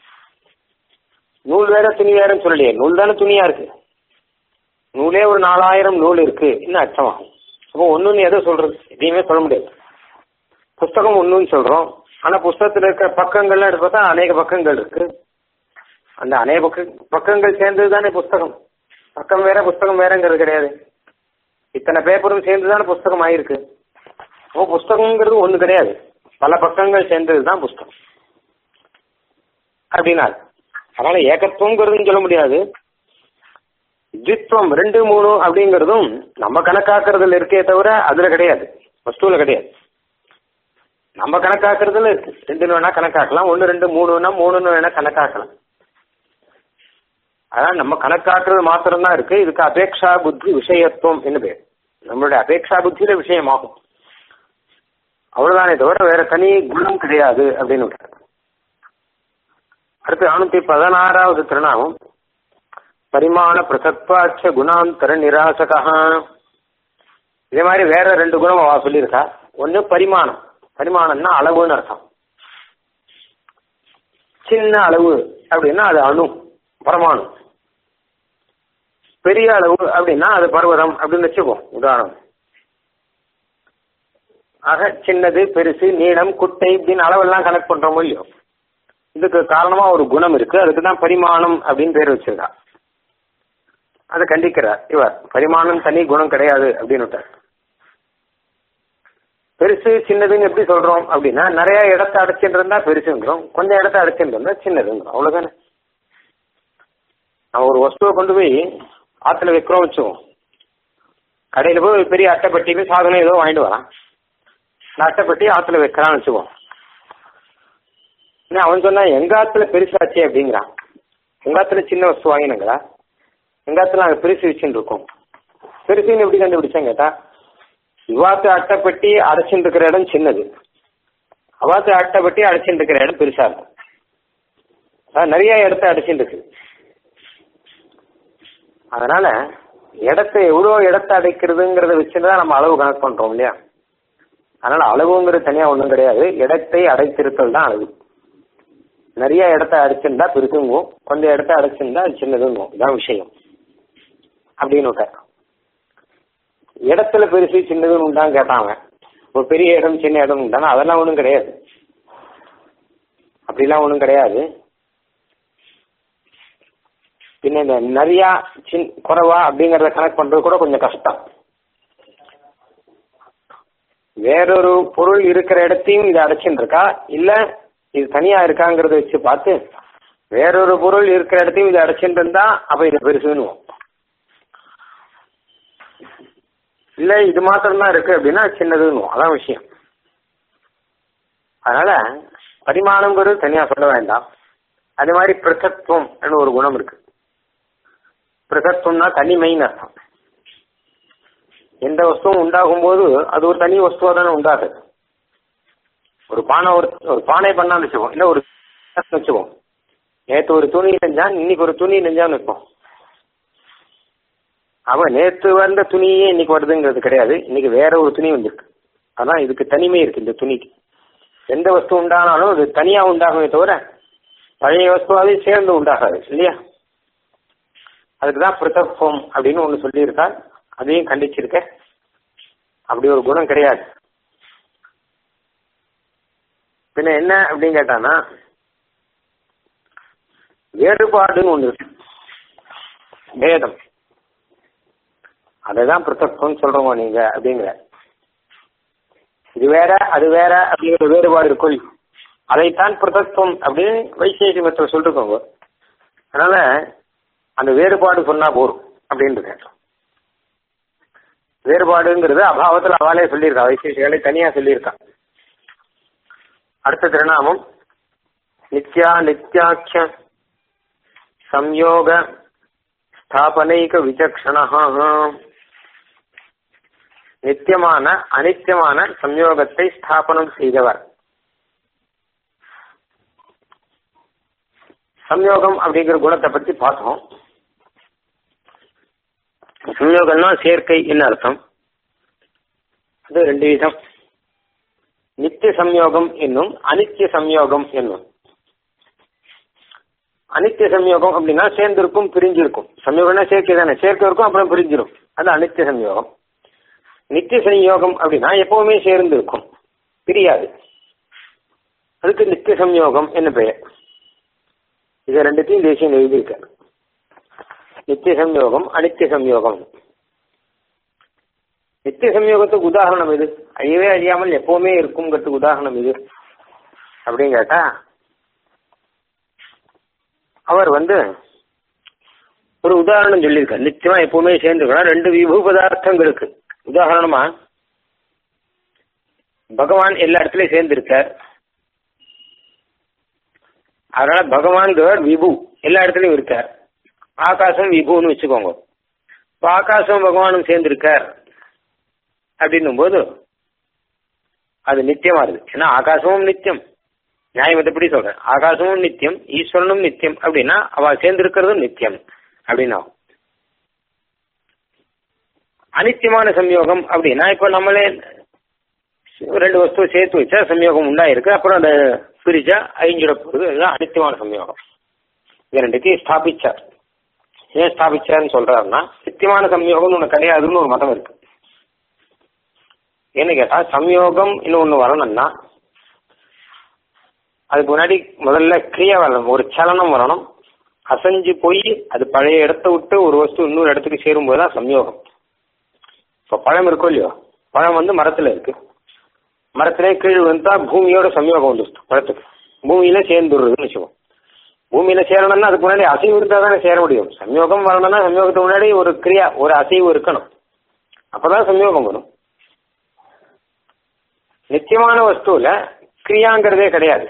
நூல் வேற துணி வேறன்னு சொல்லலையே நூல் தானே துணியா இருக்கு நூலே ஒரு நாலாயிரம் நூல் இருக்கு இன்னும் அர்த்தமாகும் அப்போ ஒண்ணுன்னு எதை சொல்றது எதையுமே சொல்ல முடியாது புஸ்தகம் ஒண்ணுன்னு சொல்றோம் ஆனா புஸ்தகத்துல இருக்க பக்கங்கள்லாம் எடுத்து பார்த்தா அநேக பக்கங்கள் இருக்கு அந்த அநேக பக்க பக்கங்கள் சேர்ந்தது தானே புஸ்தகம் பக்கம் வேற புஸ்தகம் வேறங்கிறது கிடையாது இத்தனை பேப்பரும் சேர்ந்து தானே புஸ்தகம் ஆயிருக்கு ஓ புஸ்தகங்கிறது ஒண்ணு கிடையாது பல பக்கங்கள் சேர்ந்தது தான் புஸ்தகம் அப்படின்னா அதனால ஏகத்துவங்கிறதுன்னு சொல்ல முடியாது தித்வம் ரெண்டு மூணு அப்படிங்கிறதும் நம்ம கணக்காக்குறதுல இருக்கே தவிர அதுல கிடையாது வஸ்துல கிடையாது நம்ம கணக்காக்குறதுல இருக்கு ரெண்டுன்னு வேணா கணக்காக்கலாம் ஒன்னு ரெண்டு மூணுன்னா மூணுன்னு வேணா கணக்காக்கலாம் அதான் நம்ம கணக்காக்குறது மாத்திரம் தான் இருக்கு இதுக்கு அபேக்ஷா புத்தி விஷயத்துவம் என்ன பேர் நம்மளுடைய அபேக்ஷா புத்தியில விஷயமாகும் அவ்வளவுதானே தவிர வேற தனி குணம் கிடையாது அப்படின்னு விட்டார். அடுத்து நானூத்தி பதினாறாவது திருநாமம் பரிமாண பிரசத்வாட்ச குணாந்தர நிராசகா இதே மாதிரி வேற ரெண்டு குணம் அவ சொல்லியிருக்கா ஒன்னு பரிமாணம் பரிமாணம்னா அளவுன்னு அர்த்தம் சின்ன அளவு அப்படின்னா அது அணு பரமாணு பெரிய அளவு அப்படின்னா அது பர்வதம் அப்படின்னு வச்சுப்போம் உதாரணம் ஆக சின்னது பெருசு நீளம் குட்டை இப்படின்னு அளவெல்லாம் கணக்கு பண்றோமோ இல்லையோ இதுக்கு காரணமா ஒரு குணம் இருக்கு அதுக்கு தான் பரிமாணம் அப்படின்னு பேர் வச்சிருக்கா அதை கண்டிக்கிறார் இவர் பரிமாணம் தனி குணம் கிடையாது அப்படின்னு விட்டார். பெருசு சின்னதுன்னு எப்படி சொல்றோம் அப்படின்னா நிறைய இடத்த அடைச்சிட்டு இருந்தா பெருசுங்கிறோம் கொஞ்சம் இடத்த அடைச்சிட்டு இருந்தா சின்னதுங்கிறோம் அவ்வளவுதானே நம்ம ஒரு வஸ்துவை கொண்டு போய் ஆத்துல வைக்கிறோம் வச்சுவோம் கடையில போய் ஒரு பெரிய அட்டைப்பட்டியில சாதனம் ஏதோ வாங்கிட்டு வரான் இந்த அட்டைப்பட்டி ஆத்துல வைக்கிறான்னு வச்சுக்குவோம் என்ன அவன் சொன்னா எங்க ஆத்துல பெருசாச்சே அப்படிங்கிறான் உங்க ஆத்துல சின்ன வஸ்து வாங்கினுங்களா எங்க ஆத்துல நாங்க பெருசு வச்சுட்டு இருக்கோம் பெருசுன்னு எப்படி கண்டுபிடிச்சேன் கேட்டா இவாத்து அட்டைப்பட்டி அடைச்சிட்டு இருக்கிற இடம் சின்னது அவாத்து அட்டைப்பட்டி அடைச்சிட்டு இருக்கிற இடம் பெருசா இருக்கும் அதான் நிறைய இடத்த அடைச்சிட்டு இருக்கு அதனால இடத்தை எவ்வளவு இடத்த அடைக்கிறதுங்கிறத வச்சுதான் நம்ம அளவு கணக்கு பண்றோம் இல்லையா அதனால அளவுங்கிறது தனியா ஒண்ணும் கிடையாது இடத்தை அடைத்திருத்தல் தான் அளவு நிறைய இடத்த அடைச்சிருந்தா பெருசுங்கும் கொஞ்சம் இடத்த அடைச்சிருந்தா அது சின்னதுங்கும் இதான் விஷயம் அப்படின்னு விட்டார் இடத்துல பெருசு சின்னதுன்னு உண்டான்னு கேட்டான் அவன் ஒரு பெரிய இடம் சின்ன இடம் உண்டானா அதெல்லாம் ஒன்றும் கிடையாது அப்படிலாம் ஒன்றும் கிடையாது பின்ன இந்த நிறைய சின் குறைவா அப்படிங்கறத கணக்கு பண்றது கூட கொஞ்சம் கஷ்டம் வேறொரு பொருள் இருக்கிற இடத்தையும் இது அடைச்சுன்னு இருக்கா இல்ல இது தனியா இருக்காங்கிறத வச்சு பார்த்து வேறொரு பொருள் இருக்கிற இடத்தையும் இது அடைச்சுட்டு இருந்தா அப்ப இது பெருசுன்னு இல்ல இது மாத்திரம் தான் இருக்கு அப்படின்னா சின்னதுன்னு அதான் விஷயம் அதனால பரிமாணங்கிறது தனியா சொல்ல வேண்டாம் அதே மாதிரி பிரசத்துவம் ஒரு குணம் இருக்கு பிரசத்துவம்னா தனிமைன்னு அர்த்தம் எந்த வஸ்துவும் உண்டாகும் போது அது ஒரு தனி வஸ்துவா தானே உண்டாகுது ஒரு பானை ஒரு ஒரு பானை பண்ணான்னு வச்சுக்கோம் இல்ல ஒரு வச்சுக்கோம் நேத்து ஒரு துணி நெஞ்சான் இன்னைக்கு ஒரு துணி நெஞ்சான்னு வைப்போம் அவன் நேத்து வந்த துணியே இன்னைக்கு வருதுங்கிறது கிடையாது இன்னைக்கு வேற ஒரு துணி வந்திருக்கு அதான் இதுக்கு தனிமை இருக்கு இந்த துணிக்கு எந்த வஸ்து உண்டானாலும் அது தனியா உண்டாகுமே தவிர பழைய வஸ்துவாவே சேர்ந்து உண்டாகாது இல்லையா அதுக்கு தான் பிருத்தத்துவம் அப்படின்னு ஒன்று சொல்லியிருக்கா அதையும் கண்டிச்சிருக்க அப்படி ஒரு குணம் கிடையாது பின்ன என்ன அப்படின்னு கேட்டானா வேறுபாடுன்னு ஒண்ணு இருக்கு பேதம் அதுதான் பிருத்தத்துவம் சொல்றோமோ நீங்க அப்படிங்கிற இது வேற அது வேற அப்படிங்கிற வேறுபாடு இருக்கும் அதைத்தான் பிருத்தத்துவம் அப்படின்னு வைசேஷிமத்தில் சொல்லிருக்கோங்க அதனால அந்த வேறுபாடு சொன்னா போரும் அப்படின்றது வேறுபாடுங்கிறது அபாவத்தில் அவளே சொல்லியிருக்கா வைசேஷிகளை தனியா சொல்லியிருக்கா அடுத்த திருநாமம் நித்யா நித்யாட்ச சம்யோக ஸ்தாபனைக விசக்ஷணா நித்தியமான அனித்தியமான சம்யோகத்தை ஸ்தாபனம் செய்தவர் சம்யோகம் அப்படிங்கிற குணத்தை பத்தி பார்த்தோம் சம்யோகம்னா சேர்க்கை என்ன அர்த்தம் அது ரெண்டு விதம் நித்திய சம்யோகம் என்னும் அனித்திய சம்யோகம் என்னும் அனித்திய சம்யோகம் அப்படின்னா சேர்ந்திருக்கும் பிரிஞ்சிருக்கும் சம்யோகம்னா சேர்க்கை தானே சேர்க்கை இருக்கும் அப்புறம் பிரிஞ்சிரும் அது அனித்திய சம்யோகம் நித்திய சம்யோகம் அப்படின்னா எப்பவுமே சேர்ந்து இருக்கும் பிரியாது அதுக்கு நித்திய சம்யோகம் என்ன பெயர் இது ரெண்டுத்தையும் தேசியம் எழுதியிருக்கார் நித்திய சம்யோகம் அனித்திய சம்யோகம் நித்திய சம்யோகத்துக்கு உதாரணம் இது அழியவே அழியாமல் எப்பவுமே இருக்குங்கிறதுக்கு உதாரணம் இது அப்படின்னு கேட்டா அவர் வந்து ஒரு உதாரணம் சொல்லியிருக்கார் நிச்சயமா எப்பவுமே சேர்ந்துக்கலாம் ரெண்டு விபு பதார்த்தங்களுக்கு உதாரணமா பகவான் எல்லா இடத்துலயும் சேர்ந்திருக்கார் அதனால பகவான்கிறவர் விபு எல்லா இடத்துலயும் இருக்கார் ஆகாசம் விபுன்னு வச்சுக்கோங்க இப்போ ஆகாசம் பகவானும் சேர்ந்திருக்கார் அப்படின்னும் போது அது நித்தியமா இருக்கு ஏன்னா ஆகாசமும் நித்தியம் நியாயம் எப்படி சொல்றேன் ஆகாசமும் நித்தியம் ஈஸ்வரனும் நித்தியம் அப்படின்னா அவ சேர்ந்திருக்கிறதும் நித்தியம் அப்படின்னா அனித்தியமான சம்யோகம் அப்படின்னா இப்ப நம்மளே ரெண்டு வஸ்துவை சேர்த்து வச்சா சம்யோகம் உண்டாயிருக்கு அப்புறம் அதை பிரிச்சா அழிஞ்சிட போகுது அதுதான் அனித்தியமான சம்யோகம் இது ரெண்டுத்தையும் ஸ்தாபிச்சார் ஏன் ஸ்தாபிச்சார்னு சொல்றாருன்னா நித்தியமான சம்யோகம்னு ஒண்ணு கிடையாதுன்னு ஒரு மதம் இருக்கு என்ன கேட்டா சம்யோகம் இன்னும் ஒண்ணு வரணும்னா அதுக்கு முன்னாடி முதல்ல கிரியா வரணும் ஒரு சலனம் வரணும் அசைஞ்சு போய் அது பழைய இடத்த விட்டு ஒரு வஸ்து இன்னொரு இடத்துக்கு சேரும்போது தான் சம்யோகம் இப்போ பழம் இருக்கோ இல்லையோ பழம் வந்து மரத்துல இருக்கு மரத்திலே கீழ் வந்தா பூமியோட சம்யோகம் வந்துருச்சு பழத்துக்கு பூமியில சேர்ந்துடுறதுன்னு வச்சுக்கோம் பூமியில சேரணும்னா அதுக்கு முன்னாடி அசைவு இருந்தா தானே சேர முடியும் சம்யோகம் வரணும்னா சம்யோகத்துக்கு முன்னாடி ஒரு கிரியா ஒரு அசைவு இருக்கணும் அப்பதான் சம்யோகம் வரும் நிச்சயமான வஸ்துல கிரியாங்கிறதே கிடையாது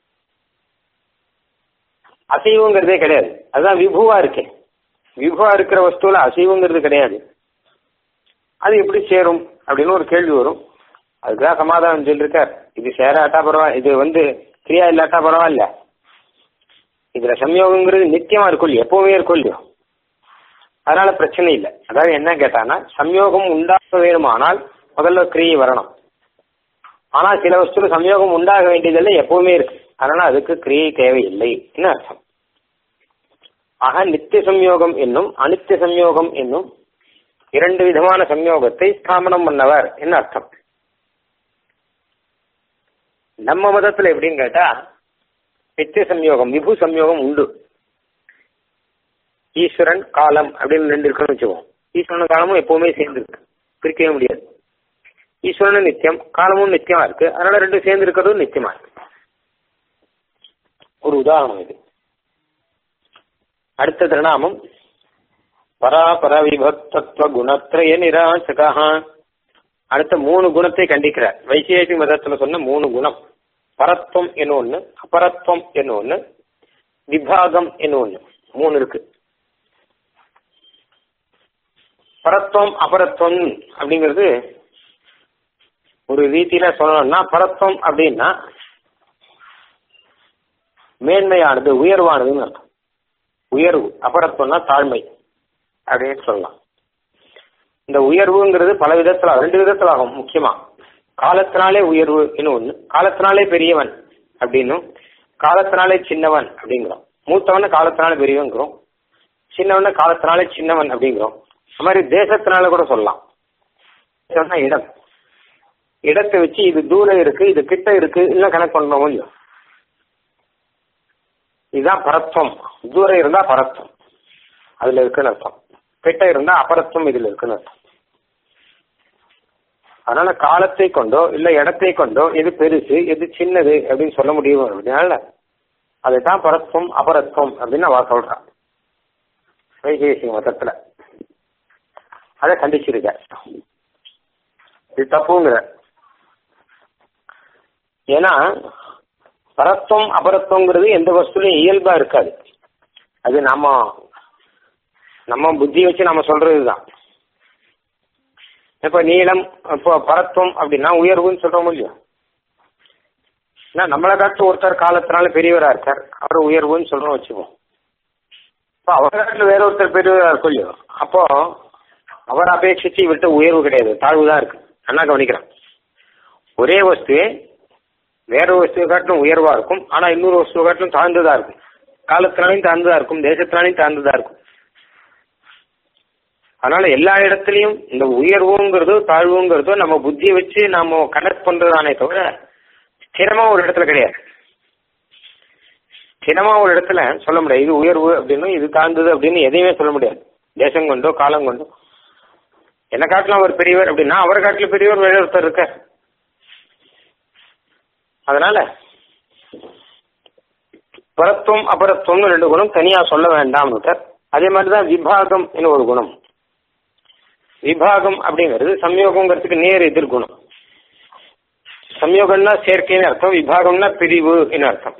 அசைவுங்கிறதே கிடையாது அதுதான் விபுவா இருக்கே விபுவா இருக்கிற வஸ்துல அசைவுங்கிறது கிடையாது அது எப்படி சேரும் அப்படின்னு ஒரு கேள்வி வரும் அதுக்குதான் சமாதானம் சொல்லியிருக்கார் இது சேராட்டா பரவாயில்ல இது வந்து கிரியா இல்லாட்டா பரவாயில்ல இதுல சம்யோகங்கிறது நித்தியமா இருக்கும் இல்லையோ எப்பவுமே இருக்கும் இல்லையோ அதனால பிரச்சனை இல்லை அதாவது என்ன கேட்டானா சம்யோகம் உண்டாக வேணுமானால் முதல்ல கிரியை வரணும் ஆனா சில வஸ்துல சம்யோகம் உண்டாக வேண்டியதில்லை எப்பவுமே இருக்கு அதனால அதுக்கு கிரியை தேவையில்லை என்ன அர்த்தம் ஆக நித்திய சம்யோகம் என்னும் அனித்திய சம்யோகம் என்னும் இரண்டு விதமான சம்யோகத்தை ஸ்தாபனம் பண்ணவர் என்ன அர்த்தம் நம்ம மதத்துல எப்படின்னு கேட்டா நித்திய சம்யோகம் விபு சம்யோகம் உண்டு ஈஸ்வரன் காலம் அப்படின்னு ரெண்டு இருக்குன்னு வச்சுக்கோம் ஈஸ்வரன் காலமும் எப்பவுமே சேர்ந்து இருக்கு பிரிக்கவே முடியாது ஈஸ்வரனும் நித்தியம் காலமும் நித்தியமா இருக்கு அதனால ரெண்டும் சேர்ந்து இருக்கிறதும் நித்தியமா இருக்கு ஒரு உதாரணம் இது அடுத்த திருநாமம் பராபர விபக்தத்துவ குணத்திரய நிராசகா அடுத்த மூணு குணத்தை கண்டிக்கிறார் வைசேஷி மதத்துல சொன்ன மூணு குணம் பரத்வம் என்ன ஒண்ணு அபரத்வம் என்ன ஒண்ணு விபாகம் என்ன ஒண்ணு மூணு இருக்கு பரத்வம் அபரத்வம் அப்படிங்கிறது ஒரு ரீதியில சொல்லணும்னா பரத்வம் அப்படின்னா மேன்மையானது உயர்வானதுன்னு அர்த்தம் உயர்வு அபரத்வம்னா தாழ்மை அப்படின்னு சொல்லலாம் இந்த உயர்வுங்கிறது பல விதத்துல ரெண்டு விதத்துல ஆகும் முக்கியமா காலத்தினாலே உயர்வு ஒண்ணு காலத்தினாலே பெரியவன் அப்படின்னும் காலத்தினாலே சின்னவன் அப்படிங்கிறோம் மூத்தவன காலத்தினால பெரியவங்கிறோம் சின்னவன காலத்தினாலே சின்னவன் அப்படிங்கிறோம் அது மாதிரி தேசத்தினால கூட சொல்லலாம் சொன்னா இடம் இடத்தை வச்சு இது தூரம் இருக்கு இது கிட்ட இருக்கு இல்ல கணக்கு பண்ணணும் இல்லையோ இதுதான் பரத்வம் தூரம் இருந்தா பரத்துவம் அதுல இருக்குன்னு அர்த்தம் கிட்ட இருந்தா அபரத்துவம் இதுல இருக்குன்னு அர்த்தம் அதனால காலத்தை கொண்டோ இல்ல இடத்தை கொண்டோ எது பெருசு எது சின்னது அப்படின்னு சொல்ல முடியும் அப்படின்னால அதுதான் பரத்துவம் அபரத்துவம் அப்படின்னு அவ சொல்றான் வைகேசி மதத்துல அதை கண்டிச்சிருக்க இது தப்புங்கிற ஏன்னா பரத்துவம் அபரத்துவங்கிறது எந்த வஸ்துலையும் இயல்பா இருக்காது அது நம்ம நம்ம புத்தி வச்சு நம்ம சொல்றதுதான் இப்ப நீளம் இப்போ பரத்துவம் அப்படின்னா உயர்வுன்னு சொல்றோம் இல்லையா ஏன்னா நம்மளை காட்டு ஒருத்தர் காலத்தினால பெரியவரா இருக்கார் அவர் உயர்வுன்னு சொல்றோம் வச்சுப்போம் இப்போ அவர் காட்டில் வேற ஒருத்தர் பெரியவரா இருக்கும் இல்லையோ அப்போ அவர் அபேட்சிச்சு இவர்கிட்ட உயர்வு கிடையாது தாழ்வு தான் இருக்கு நல்லா கவனிக்கிறான் ஒரே வஸ்துவே வேற வஸ்துவை காட்டிலும் உயர்வா இருக்கும் ஆனா இன்னொரு வஸ்துவை காட்டிலும் தாழ்ந்ததா இருக்கும் காலத்தினாலையும் தாழ்ந்ததா இருக்கும் தேசத்தினாலையும் தாழ்ந்ததா இருக்கும் அதனால எல்லா இடத்துலயும் இந்த உயர்வுங்கிறதோ தாழ்வுங்கிறதோ நம்ம புத்தியை வச்சு நாம கனெக்ட் பண்றதானே தவிர ஸ்திரமா ஒரு இடத்துல கிடையாது ஸ்திரமா ஒரு இடத்துல சொல்ல முடியாது இது உயர்வு அப்படின்னு இது தாழ்ந்தது அப்படின்னு எதையுமே சொல்ல முடியாது தேசம் கொண்டோ காலம் கொண்டோ என்ன காட்டிலும் அவர் பெரியவர் அப்படின்னா அவரை காட்டிலும் பெரியவர் வேற ஒருத்தர் இருக்க அதனால பரத்துவம் அபரத்துவம் ரெண்டு குணம் தனியா சொல்ல வேண்டாம் அதே மாதிரிதான் விபாகம் ஒரு குணம் விபாகம் அப்படிங்கிறது சம்யோகங்கிறதுக்கு நேர் எதிர்குணம் சம்யோகம்னா சேர்க்கைன்னு அர்த்தம் விபாகம்னா பிரிவு அர்த்தம்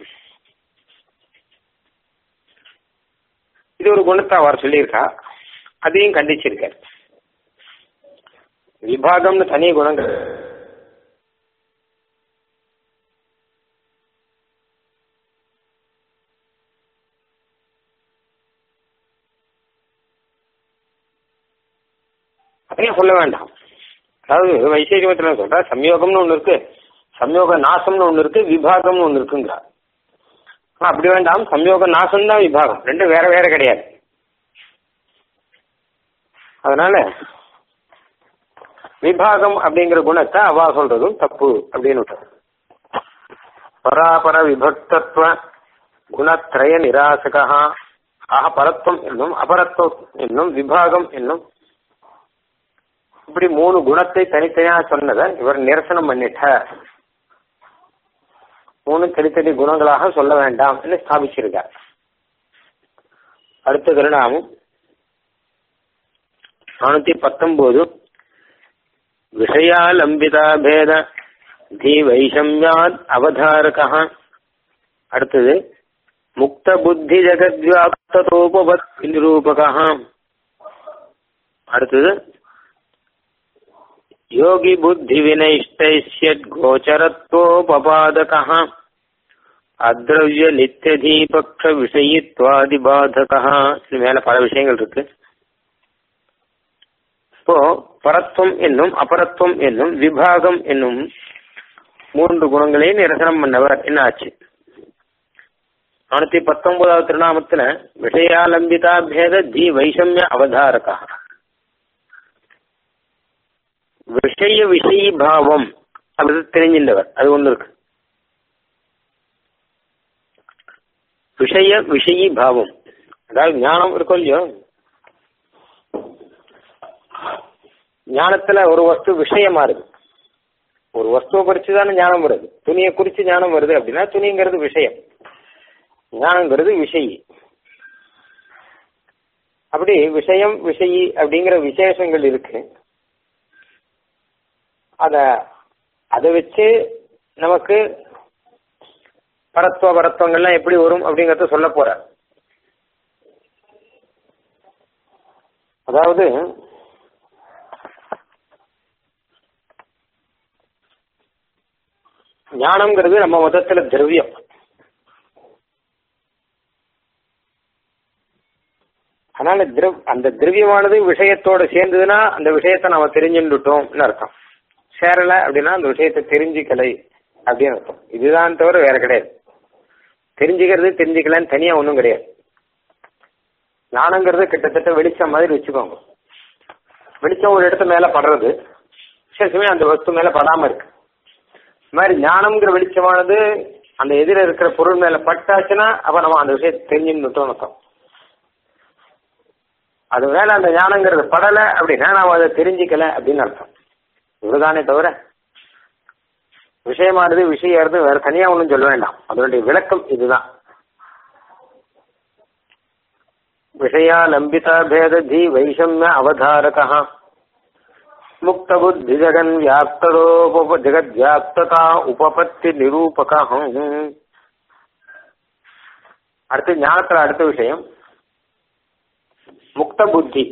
இது ஒரு குணத்தை அவர் சொல்லியிருக்கா அதையும் கண்டிச்சிருக்கார் விபாகம்னு தனி குணங்கள் அதையும் சொல்ல வேண்டாம் அதாவது வைசேகமத்தில் சொல்ற சம்யோகம்னு ஒன்று இருக்கு சம்யோக நாசம்னு ஒன்று இருக்கு விபாகம்னு ஒன்று இருக்குங்கிறார் அப்படி வேண்டாம் சம்யோக நாசம் தான் விபாகம் ரெண்டும் வேற வேற கிடையாது அதனால விபாகம் அப்படிங்கிற குணத்தை அவா சொல்றதும் தப்பு அப்படின்னு பராபர விபக்தத்துவ குணத்ரய நிராசகா ஆக பரத்துவம் என்னும் அபரத்துவம் என்னும் விபாகம் என்னும் இப்படி மூணு குணத்தை தனித்தனியா சொன்னதை இவர் நிரசனம் பண்ணிட்ட மூணு தனித்தனி குணங்களாக சொல்ல வேண்டாம் என்று ஸ்தாபிச்சிருக்கார் அடுத்த கருணாமும் நானூத்தி பத்தொன்பது விஷயாலம்பிதா பேத தி வைஷம்யாத் அவதாரகா அடுத்தது முக்த புத்தி ஜெகத்வியாப்தோபவத் நிரூபகா அடுத்தது யோகி புத்தி வினைஷ்டைஷ்யத் கோச்சரத்வோபபாதக அத்ரவ்ய நித்தியதீபக்ஷ விஷயித்வாதி பாதக மேல பல விஷயங்கள் இருக்கு இப்போ பரத்துவம் என்னும் அபரத்துவம் என்னும் விபாகம் என்னும் மூன்று குணங்களையும் நிரசனம் பண்ணவர் என்ன ஆச்சு நானூத்தி பத்தொன்பதாவது திருநாமத்துல விஷயாலம்பிதா பேத தி வைஷமிய அவதாரகா விஷய விஷயி பாவம் அப்படி தெரிஞ்சின்றவர் அது ஒண்ணு இருக்கு விஷய விஷயி பாவம் அதாவது ஞானம் இருக்கும் இல்லையோ ஞானத்துல ஒரு வஸ்து விஷயமா இருக்கு ஒரு வஸ்துவை குறிச்சு தானே ஞானம் வருது துணியை குறிச்சு ஞானம் வருது அப்படின்னா துணிங்கிறது விஷயம் ஞானங்கிறது விஷயி அப்படி விஷயம் விஷயி அப்படிங்கிற விசேஷங்கள் இருக்கு அத அதை வச்சு நமக்கு பரத்துவ பரத்துவங்கள்லாம் எப்படி வரும் அப்படிங்கறத சொல்ல போற அதாவது ஞானம்ங்கிறது நம்ம மதத்துல திரவியம் அதனால திரவ் அந்த திரவியமானது விஷயத்தோட சேர்ந்ததுன்னா அந்த விஷயத்தை நாம தெரிஞ்சுட்டோம்னு அர்த்தம் சேரல அப்படின்னா அந்த விஷயத்தை தெரிஞ்சுக்கலை அப்படின்னு அர்த்தம் இதுதான் தவிர வேற கிடையாது தெரிஞ்சுக்கிறது தெரிஞ்சுக்கலன்னு தனியா ஒன்றும் கிடையாது ஞானங்கிறது கிட்டத்தட்ட வெளிச்சம் மாதிரி வச்சுக்கோங்க வெளிச்சம் ஒரு இடத்து மேல படுறது சில சமயம் அந்த வஸ்து மேல படாம இருக்கு இது மாதிரி ஞானம்ங்கிற வெளிச்சமானது அந்த எதிர இருக்கிற பொருள் மேல பட்டாச்சுன்னா அப்ப நம்ம அந்த விஷயத்தை தெரிஞ்சுன்னு அர்த்தம் அது மேல அந்த ஞானங்கிறது படல அப்படின்னா நாம அதை தெரிஞ்சுக்கல அப்படின்னு அர்த்தம் இவ்வளவுதானே தவிர விஷயமானது விஷயம் வேற தனியா ஒன்றும் சொல்ல வேண்டாம் அதனுடைய விளக்கம் இதுதான் விஷயா லம்பிதா பேத தி வைஷமிய அவதாரக முக்த புத்தி ஜெகன் வியாப்தரோப ஜெகத் வியாப்ததா உபபத்தி நிரூபக அடுத்து ஞானத்துல அடுத்த விஷயம் முக்த புத்தி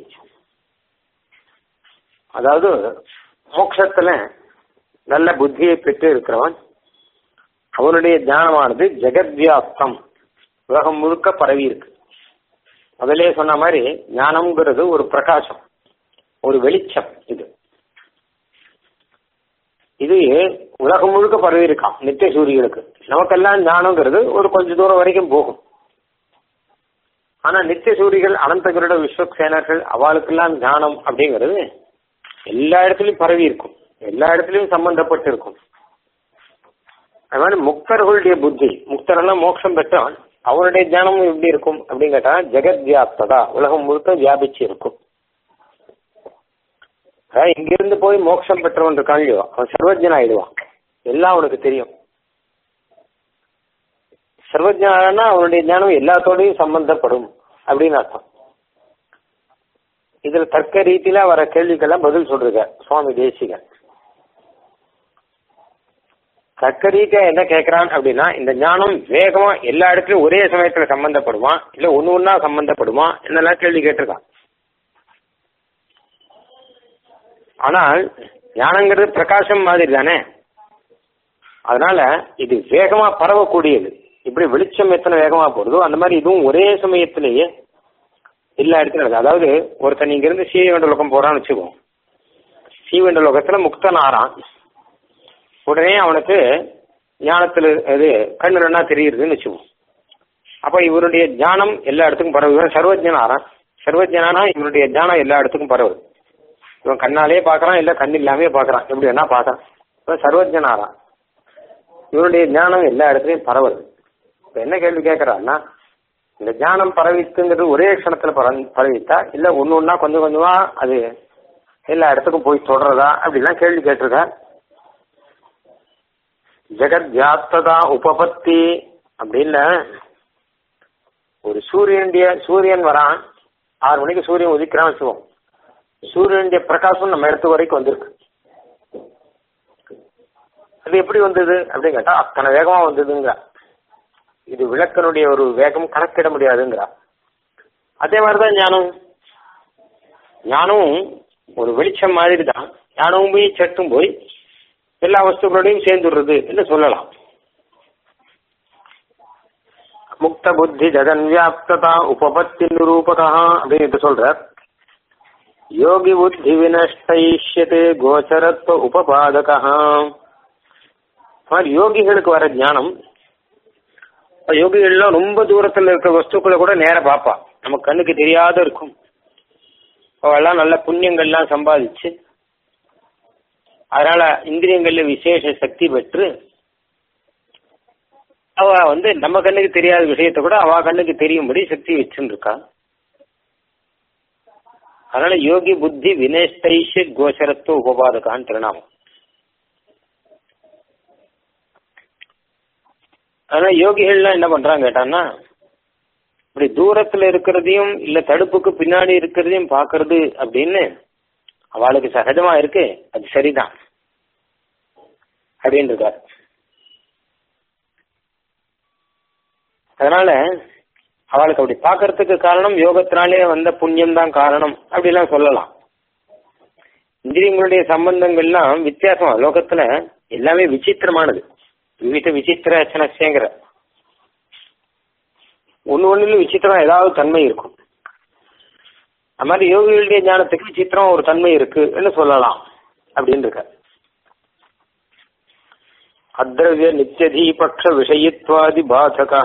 அதாவது மோட்சத்துல நல்ல புத்தியை பெற்று இருக்கிறவன் அவனுடைய ஞானமானது ஜெகத்வியாப்தம் உலகம் முழுக்க பரவி இருக்கு முதலே சொன்ன மாதிரி ஞானம்ங்கிறது ஒரு பிரகாசம் ஒரு வெளிச்சம் இது இது உலகம் முழுக்க பரவி இருக்கான் நித்திய சூரியனுக்கு நமக்கெல்லாம் ஞானம்ங்கிறது ஒரு கொஞ்ச தூரம் வரைக்கும் போகும் ஆனா நித்திய சூரிகள் அனந்தகருட விஸ்வக்சேனர்கள் அவளுக்கெல்லாம் ஞானம் அப்படிங்கிறது எல்லா இடத்துலயும் பரவி இருக்கும் எல்லா இடத்துலயும் சம்பந்தப்பட்டு இருக்கும் அது மாதிரி முக்தர்களுடைய புத்தி முக்தரெல்லாம் மோட்சம் பெற்றான் அவனுடைய ஞானமும் எப்படி இருக்கும் அப்படின்னு கேட்டா ஜெகத் வியாப்ததா உலகம் முழுக்க வியாபிச்சு இருக்கும் அதாவது இங்கிருந்து போய் மோட்சம் பெற்றவன் இருக்கான் இல்லையோ அவன் சர்வஜன் ஆயிடுவான் எல்லாம் அவனுக்கு தெரியும் சர்வஜனா அவனுடைய ஞானம் எல்லாத்தோடையும் சம்பந்தப்படும் அப்படின்னு அர்த்தம் இதுல தர்க்க ரீதியில வர கேள்விக்கெல்லாம் பதில் சொல்றீங்க சுவாமி தேசிகன் தர்க்க ரீதியா என்ன கேட்கறான் அப்படின்னா இந்த ஞானம் வேகமா எல்லா இடத்துலயும் ஒரே சமயத்துல சம்பந்தப்படுமா இல்ல ஒன்னு ஒன்னா சம்பந்தப்படுமா என்னெல்லாம் கேள்வி கேட்டிருக்கான் ஆனால் ஞானங்கிறது பிரகாசம் மாதிரி தானே அதனால இது வேகமா பரவக்கூடியது இப்படி வெளிச்சம் எத்தனை வேகமா போறதோ அந்த மாதிரி இதுவும் ஒரே சமயத்திலேயே எல்லா இடத்துலயும் நடக்குது அதாவது ஒருத்தன் இங்க இருந்து சீவண்ட லோகம் போறான்னு வச்சுக்குவோம் சீவண்ட லோகத்துல முக்தன் ஆறான் உடனே அவனுக்கு ஞானத்துல இது கண்ணு ரெண்டா தெரியுதுன்னு வச்சுக்குவோம் அப்ப இவருடைய ஞானம் எல்லா இடத்துக்கும் பரவுது இவன் சர்வஜன் ஆறான் சர்வஜனானா இவனுடைய ஞானம் எல்லா இடத்துக்கும் பரவுது இவன் கண்ணாலே பாக்குறான் இல்ல கண் இல்லாமே பாக்குறான் எப்படி வேணா பாக்குறான் இவன் சர்வஜன் ஆறான் இவனுடைய ஞானம் எல்லா இடத்துலயும் பரவுது இப்ப என்ன கேள்வி கேட்கறான்னா இந்த ஞானம் பரவித்துங்கிறது ஒரே க்ஷணத்துல பரவி பரவித்தா இல்ல ஒன்னு ஒன்னா கொஞ்சம் கொஞ்சமா அது எல்லா இடத்துக்கும் போய் தொடர்றதா அப்படிலாம் கேள்வி கேட்டிருக்கா ஜெகத் வியாப்ததா உபபத்தி அப்படின்னு ஒரு சூரியனுடைய சூரியன் வரான் ஆறு மணிக்கு சூரியன் உதிக்கிறான் வச்சுக்கோம் சூரியனுடைய பிரகாசம் நம்ம இடத்து வரைக்கும் வந்திருக்கு அது எப்படி வந்தது அப்படின்னு கேட்டா அத்தனை வேகமா வந்ததுங்க இது விளக்கனுடைய ஒரு வேகம் கணக்கிட முடியாதுங்கிறா அதே மாதிரிதான் ஞானம் ஞானமும் ஒரு வெளிச்சம் மாதிரி தான் ஞானமும் போய் சட்டும் போய் எல்லா வஸ்துக்களோடையும் சேர்ந்துடுறது என்று சொல்லலாம் முக்த புத்தி ஜெகன் வியாப்ததா உபபத்தி நிரூபகா அப்படின்னு சொல்றார் யோகி புத்தி வினஷ்டைஷ்யத்து கோச்சரத்துவ உபபாதகா மாதிரி யோகிகளுக்கு வர ஞானம் யோகிகள்லாம் ரொம்ப தூரத்துல இருக்கிற வஸ்துக்களை கூட நேர பார்ப்பா நம்ம கண்ணுக்கு தெரியாத இருக்கும் அவெல்லாம் நல்ல புண்ணியங்கள்லாம் சம்பாதிச்சு அதனால இந்திரியங்கள்ல விசேஷ சக்தி பெற்று அவ வந்து நம்ம கண்ணுக்கு தெரியாத விஷயத்த கூட அவ கண்ணுக்கு தெரியும்படி சக்தி வச்சுன்னு இருக்கா அதனால யோகி புத்தி வினேஷ்டைஷ கோச்சரத்துவ உபபாதகான்னு திருநாமம் ஆனா யோகிகள்லாம் என்ன பண்றாங்க கேட்டான்னா இப்படி தூரத்துல இருக்கிறதையும் இல்ல தடுப்புக்கு பின்னாடி இருக்கிறதையும் பாக்குறது அப்படின்னு அவளுக்கு சகஜமா இருக்கு அது சரிதான் அப்படின்னு இருக்கார் அதனால அவளுக்கு அப்படி பாக்குறதுக்கு காரணம் யோகத்தினாலே வந்த புண்ணியம் தான் காரணம் அப்படிலாம் சொல்லலாம் இந்திரியங்களுடைய சம்பந்தங்கள்லாம் வித்தியாசமா லோகத்துல எல்லாமே விசித்திரமானது விவித விசித்திர ரச்சனசியங்கிற ஒன்னு ஒண்ணுல விசித்திரம் ஏதாவது தன்மை இருக்கும் அது மாதிரி யோகிகளுடைய ஞானத்துக்கு விசித்திரம் ஒரு தன்மை இருக்குன்னு சொல்லலாம் அப்படின்னு இருக்க அத்ரவிய நித்தியதீபக்ஷ விஷயத்வாதி பாதகா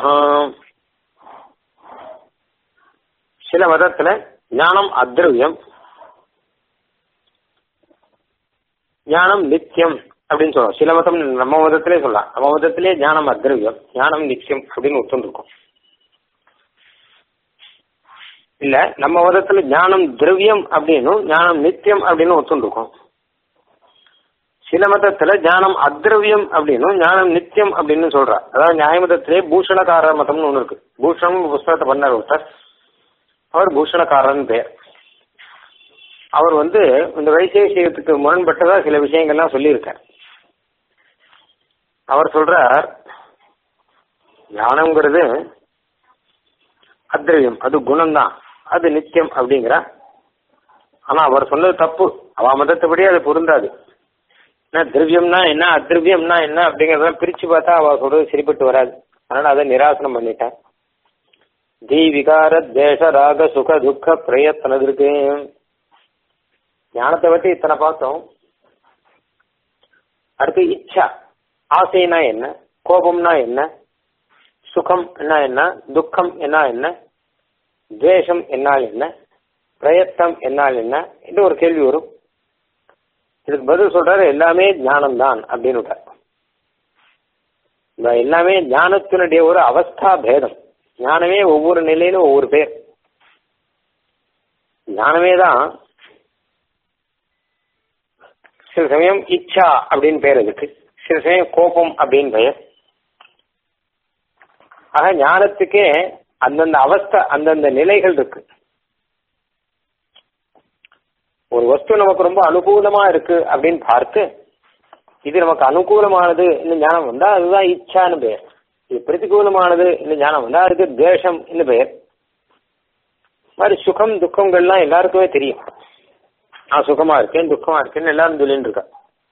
சில மதத்துல ஞானம் அத்ரவியம் ஞானம் நித்தியம் அப்படின்னு சொல்லுவோம் சில மதம் நம்ம மதத்திலே சொல்லலாம் நம்ம மதத்திலே ஞானம் அத்ரவியம் ஞானம் நிச்சயம் அப்படின்னு ஒத்துருக்கும் இல்ல நம்ம மதத்துல ஞானம் திரவியம் அப்படின்னும் ஞானம் நித்தியம் அப்படின்னு ஒத்துருக்கும் சில மதத்துல ஞானம் அத்ரவியம் அப்படின்னும் ஞானம் நித்தியம் அப்படின்னு சொல்றா அதாவது நியாய மதத்திலே பூஷணக்கார மதம்னு ஒண்ணு இருக்கு பூஷணம் புஸ்தகத்தை பண்ணார் ஒருத்தர் அவர் பூஷணக்காரன் பேர் அவர் வந்து இந்த வைசேஷியத்துக்கு முரண்பட்டதா சில விஷயங்கள்லாம் சொல்லியிருக்கார் அவர் சொல்றார் ஞானம்ங்கிறது அத்ரவியம் அது குணம்தான் அது நித்தியம் அப்படிங்கிற ஆனா அவர் சொன்னது தப்பு அவ மதத்தைப்படி அது பொருந்தாது என்ன திரவியம்னா என்ன அத்ரவியம்னா என்ன அப்படிங்கறதெல்லாம் பிரிச்சு பார்த்தா அவ சொல்றது சரிப்பட்டு வராது அதனால அதை நிராசனம் பண்ணிட்டேன் தி விகார தேச ராக சுக துக்க பிரயத்தனது இருக்கு ஞானத்தை பத்தி இத்தனை பார்த்தோம் அடுத்து இச்சா ஆசைனா என்ன கோபம்னா என்ன சுகம் என்ன என்ன துக்கம் என்ன என்ன துவேஷம் என்னால் என்ன பிரயத்தம் என்னால் என்ன என்று ஒரு கேள்வி வரும் இதுக்கு பதில் சொல்றாரு எல்லாமே ஞானம் தான் அப்படின்னு இந்த எல்லாமே ஞானத்தினுடைய ஒரு அவஸ்தா பேதம் ஞானமே ஒவ்வொரு நிலையிலும் ஒவ்வொரு பேர் ஞானமே தான் சில சமயம் இச்சா அப்படின்னு பேர் இருக்கு சில சமயம் கோபம் அப்படின்னு பெயர் ஆக ஞானத்துக்கே அந்தந்த அவஸ்தை அந்தந்த நிலைகள் இருக்கு ஒரு வஸ்து நமக்கு ரொம்ப அனுகூலமா இருக்கு அப்படின்னு பார்த்து இது நமக்கு அனுகூலமானது இன்னும் ஞானம் வந்தா அதுதான் இச்சான்னு பெயர் இது பிரதிகூலமானது இன்னும் ஞானம் வந்தா அதுக்கு துவேஷம் பெயர் மாதிரி சுகம் துக்கங்கள்லாம் எல்லாருக்குமே தெரியும் நான் சுகமா இருக்கேன் துக்கமா இருக்கேன்னு எல்லாரும் சொல்லிட்டு இருக்கா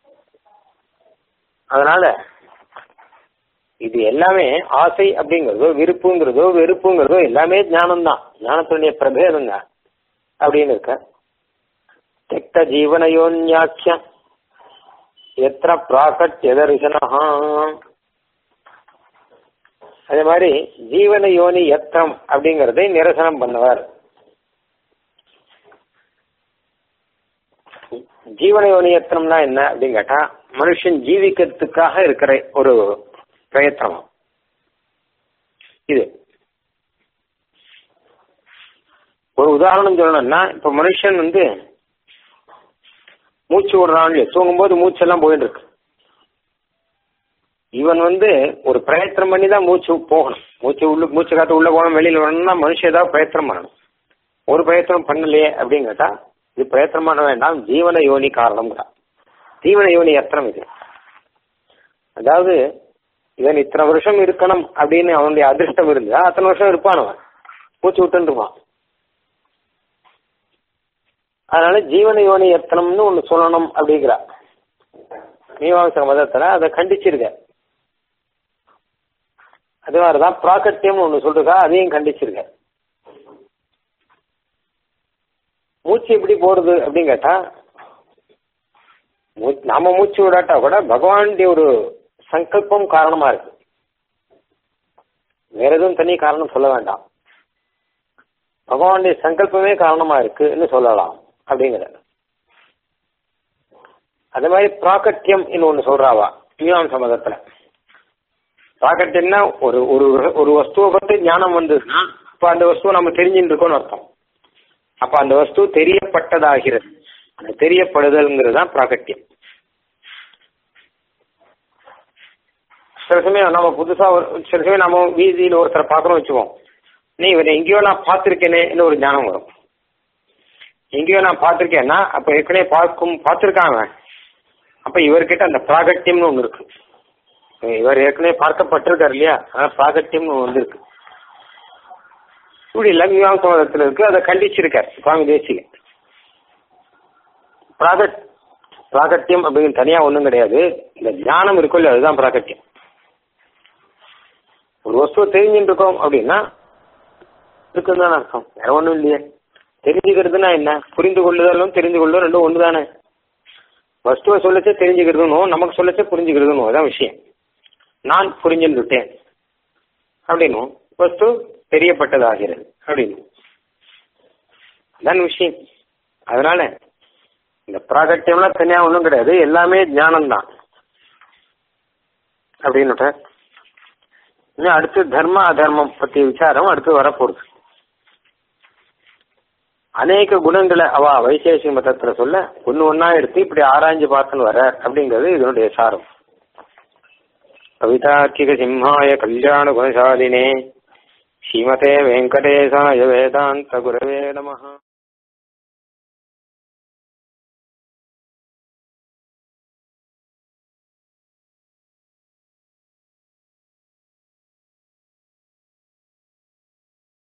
அதனால இது எல்லாமே ஆசை அப்படிங்கிறதோ விருப்புங்கிறதோ வெறுப்புங்கிறதோ எல்லாமே ஞானம் தான் ஞானத்துடைய பிரபேதம் தான் அப்படின்னு இருக்க தெக்த ஜீவனயோன்யாக்கிய எத்திர பிராகட் எதரிசனா அதே மாதிரி ஜீவன யோனி எத்திரம் அப்படிங்கறதை நிரசனம் பண்ணுவார் ஜீவன யோனி எத்திரம்னா என்ன அப்படின்னு கேட்டா மனுஷன் ஜீவிக்கிறதுக்காக இருக்கிற ஒரு பிரயத்தனம் இது ஒரு உதாரணம் சொல்லணும்னா இப்ப மனுஷன் வந்து மூச்சு விடுறான் இல்லையா தூங்கும்போது மூச்செல்லாம் போயிட்டு இருக்கு இவன் வந்து ஒரு பிரயத்தனம் பண்ணி தான் மூச்சு போகணும் மூச்சு உள்ள மூச்சு காத்து உள்ள போகணும் வெளியில வரணும்னா மனுஷன் ஏதாவது பிரயத்தனம் பண்ணணும் ஒரு பிரயத்தனம் பண்ணலையே அப்படின்னு கேட்டா இது பிரயத்தனம் பண்ண வேண்டாம் ஜீவன யோனி காரணம்ங்கிறா ஜீவன யோனி எத்தனம் இது அதாவது இவன் இத்தனை வருஷம் இருக்கணும் அப்படின்னு அவனுடைய அதிர்ஷ்டம் இருந்தா அத்தனை வருஷம் இருப்பான் அவன் மூச்சு விட்டுன்னு இருப்பான் அதனால ஜீவன யோனி எத்தனம்னு ஒண்ணு சொல்லணும் அப்படிங்கிறா மீமாசக மதத்துல அதை கண்டிச்சிருக்க அது மாதிரிதான் பிராக்கட்டியம் ஒண்ணு சொல்றதா அதையும் கண்டிச்சிருக்க மூச்சு எப்படி போறது அப்படின்னு கேட்டா நாம மூச்சு விடாட்டா கூட பகவானுடைய ஒரு சங்கல்பம் காரணமா இருக்கு வேற எதுவும் தனி காரணம் சொல்ல வேண்டாம் பகவானுடைய சங்கல்பமே காரணமா இருக்குன்னு சொல்லலாம் அப்படிங்கிற அதே மாதிரி பிராக்கட்டியம் ஒண்ணு சொல்றாவா மீமாம்ச மதத்துல பிராக்கட்டியம்னா ஒரு ஒரு ஒரு வஸ்துவை பத்தி ஞானம் வந்ததுன்னா அப்ப அந்த வஸ்துவை நம்ம தெரிஞ்சுட்டு இருக்கோம்னு அர்த்தம் அப்ப அந்த வஸ்து தெரியப்பட்டதாகிறது அந்த தெரியப்படுதல்ங்கிறது தான் பிராக்கட்டியம் சில சமயம் நம்ம புதுசா ஒரு சில சமயம் நம்ம வீதியில் ஒருத்தரை பார்க்கறோம் வச்சுப்போம் நீ இவரை எங்கேயோ நான் பார்த்திருக்கேனேன்னு ஒரு ஞானம் வரும் எங்கேயோ நான் பார்த்திருக்கேன்னா அப்ப ஏற்கனவே பார்க்கும் பார்த்திருக்காங்க அப்ப இவர்கிட்ட அந்த பிராகட்டியம்னு ஒண்ணு இருக்கு இவர் ஏற்கனவே பார்க்கப்பட்டிருக்காரு இல்லையா அதான் பிராகட்டியம்னு ஒன்று இருக்கு இப்படி எல்லாம் மீமாச மதத்தில் இருக்கு அதை கண்டிச்சிருக்கார் சுவாமி தேசிக பிராகட் பிராகட்டியம் அப்படிங்கிற தனியா ஒன்றும் கிடையாது இந்த ஞானம் இருக்கும் இல்லையா அதுதான் பிராகட்டியம் ஒரு வஸ்துவை தெரிஞ்சுட்டு இருக்கோம் அப்படின்னா இருக்குன்னு தான் அர்த்தம் வேற ஒன்றும் இல்லையே தெரிஞ்சுக்கிறதுனா என்ன புரிந்து கொள்ளுதலும் தெரிந்து கொள்ளுதலும் ரெண்டும் ஒன்று தானே வஸ்துவை சொல்லச்சே தெரிஞ்சுக்கிறதுனும் நமக்கு சொல்லச்சே புரிஞ்சுக்கிறதுனும் அதான் விஷயம் நான் புரிஞ்சுட்டேன் அப்படின்னும் வஸ்து தெரியப்பட்டதாகிறது அப்படின்னு அதான் விஷயம் அதனால இந்த பிராகட்டியம்லாம் தனியா ஒன்றும் கிடையாது எல்லாமே ஞானம் தான் அப்படின்னு இன்னும் அடுத்து தர்ம அதர்மம் பற்றிய விசாரம் அடுத்து வரப்போகுது அநேக குணங்களை அவ வைசேஷிக மதத்துல சொல்ல ஒன்னு ஒன்னா எடுத்து இப்படி ஆராய்ஞ்சு பார்த்துன்னு வர அப்படிங்கிறது இதனுடைய சாரம் கவிதார்க்கிக சிம்ஹாய கல்யாண குணசாலினே ஸ்ரீமதே வெங்கடேசாய வேதாந்த குரவே நமஹ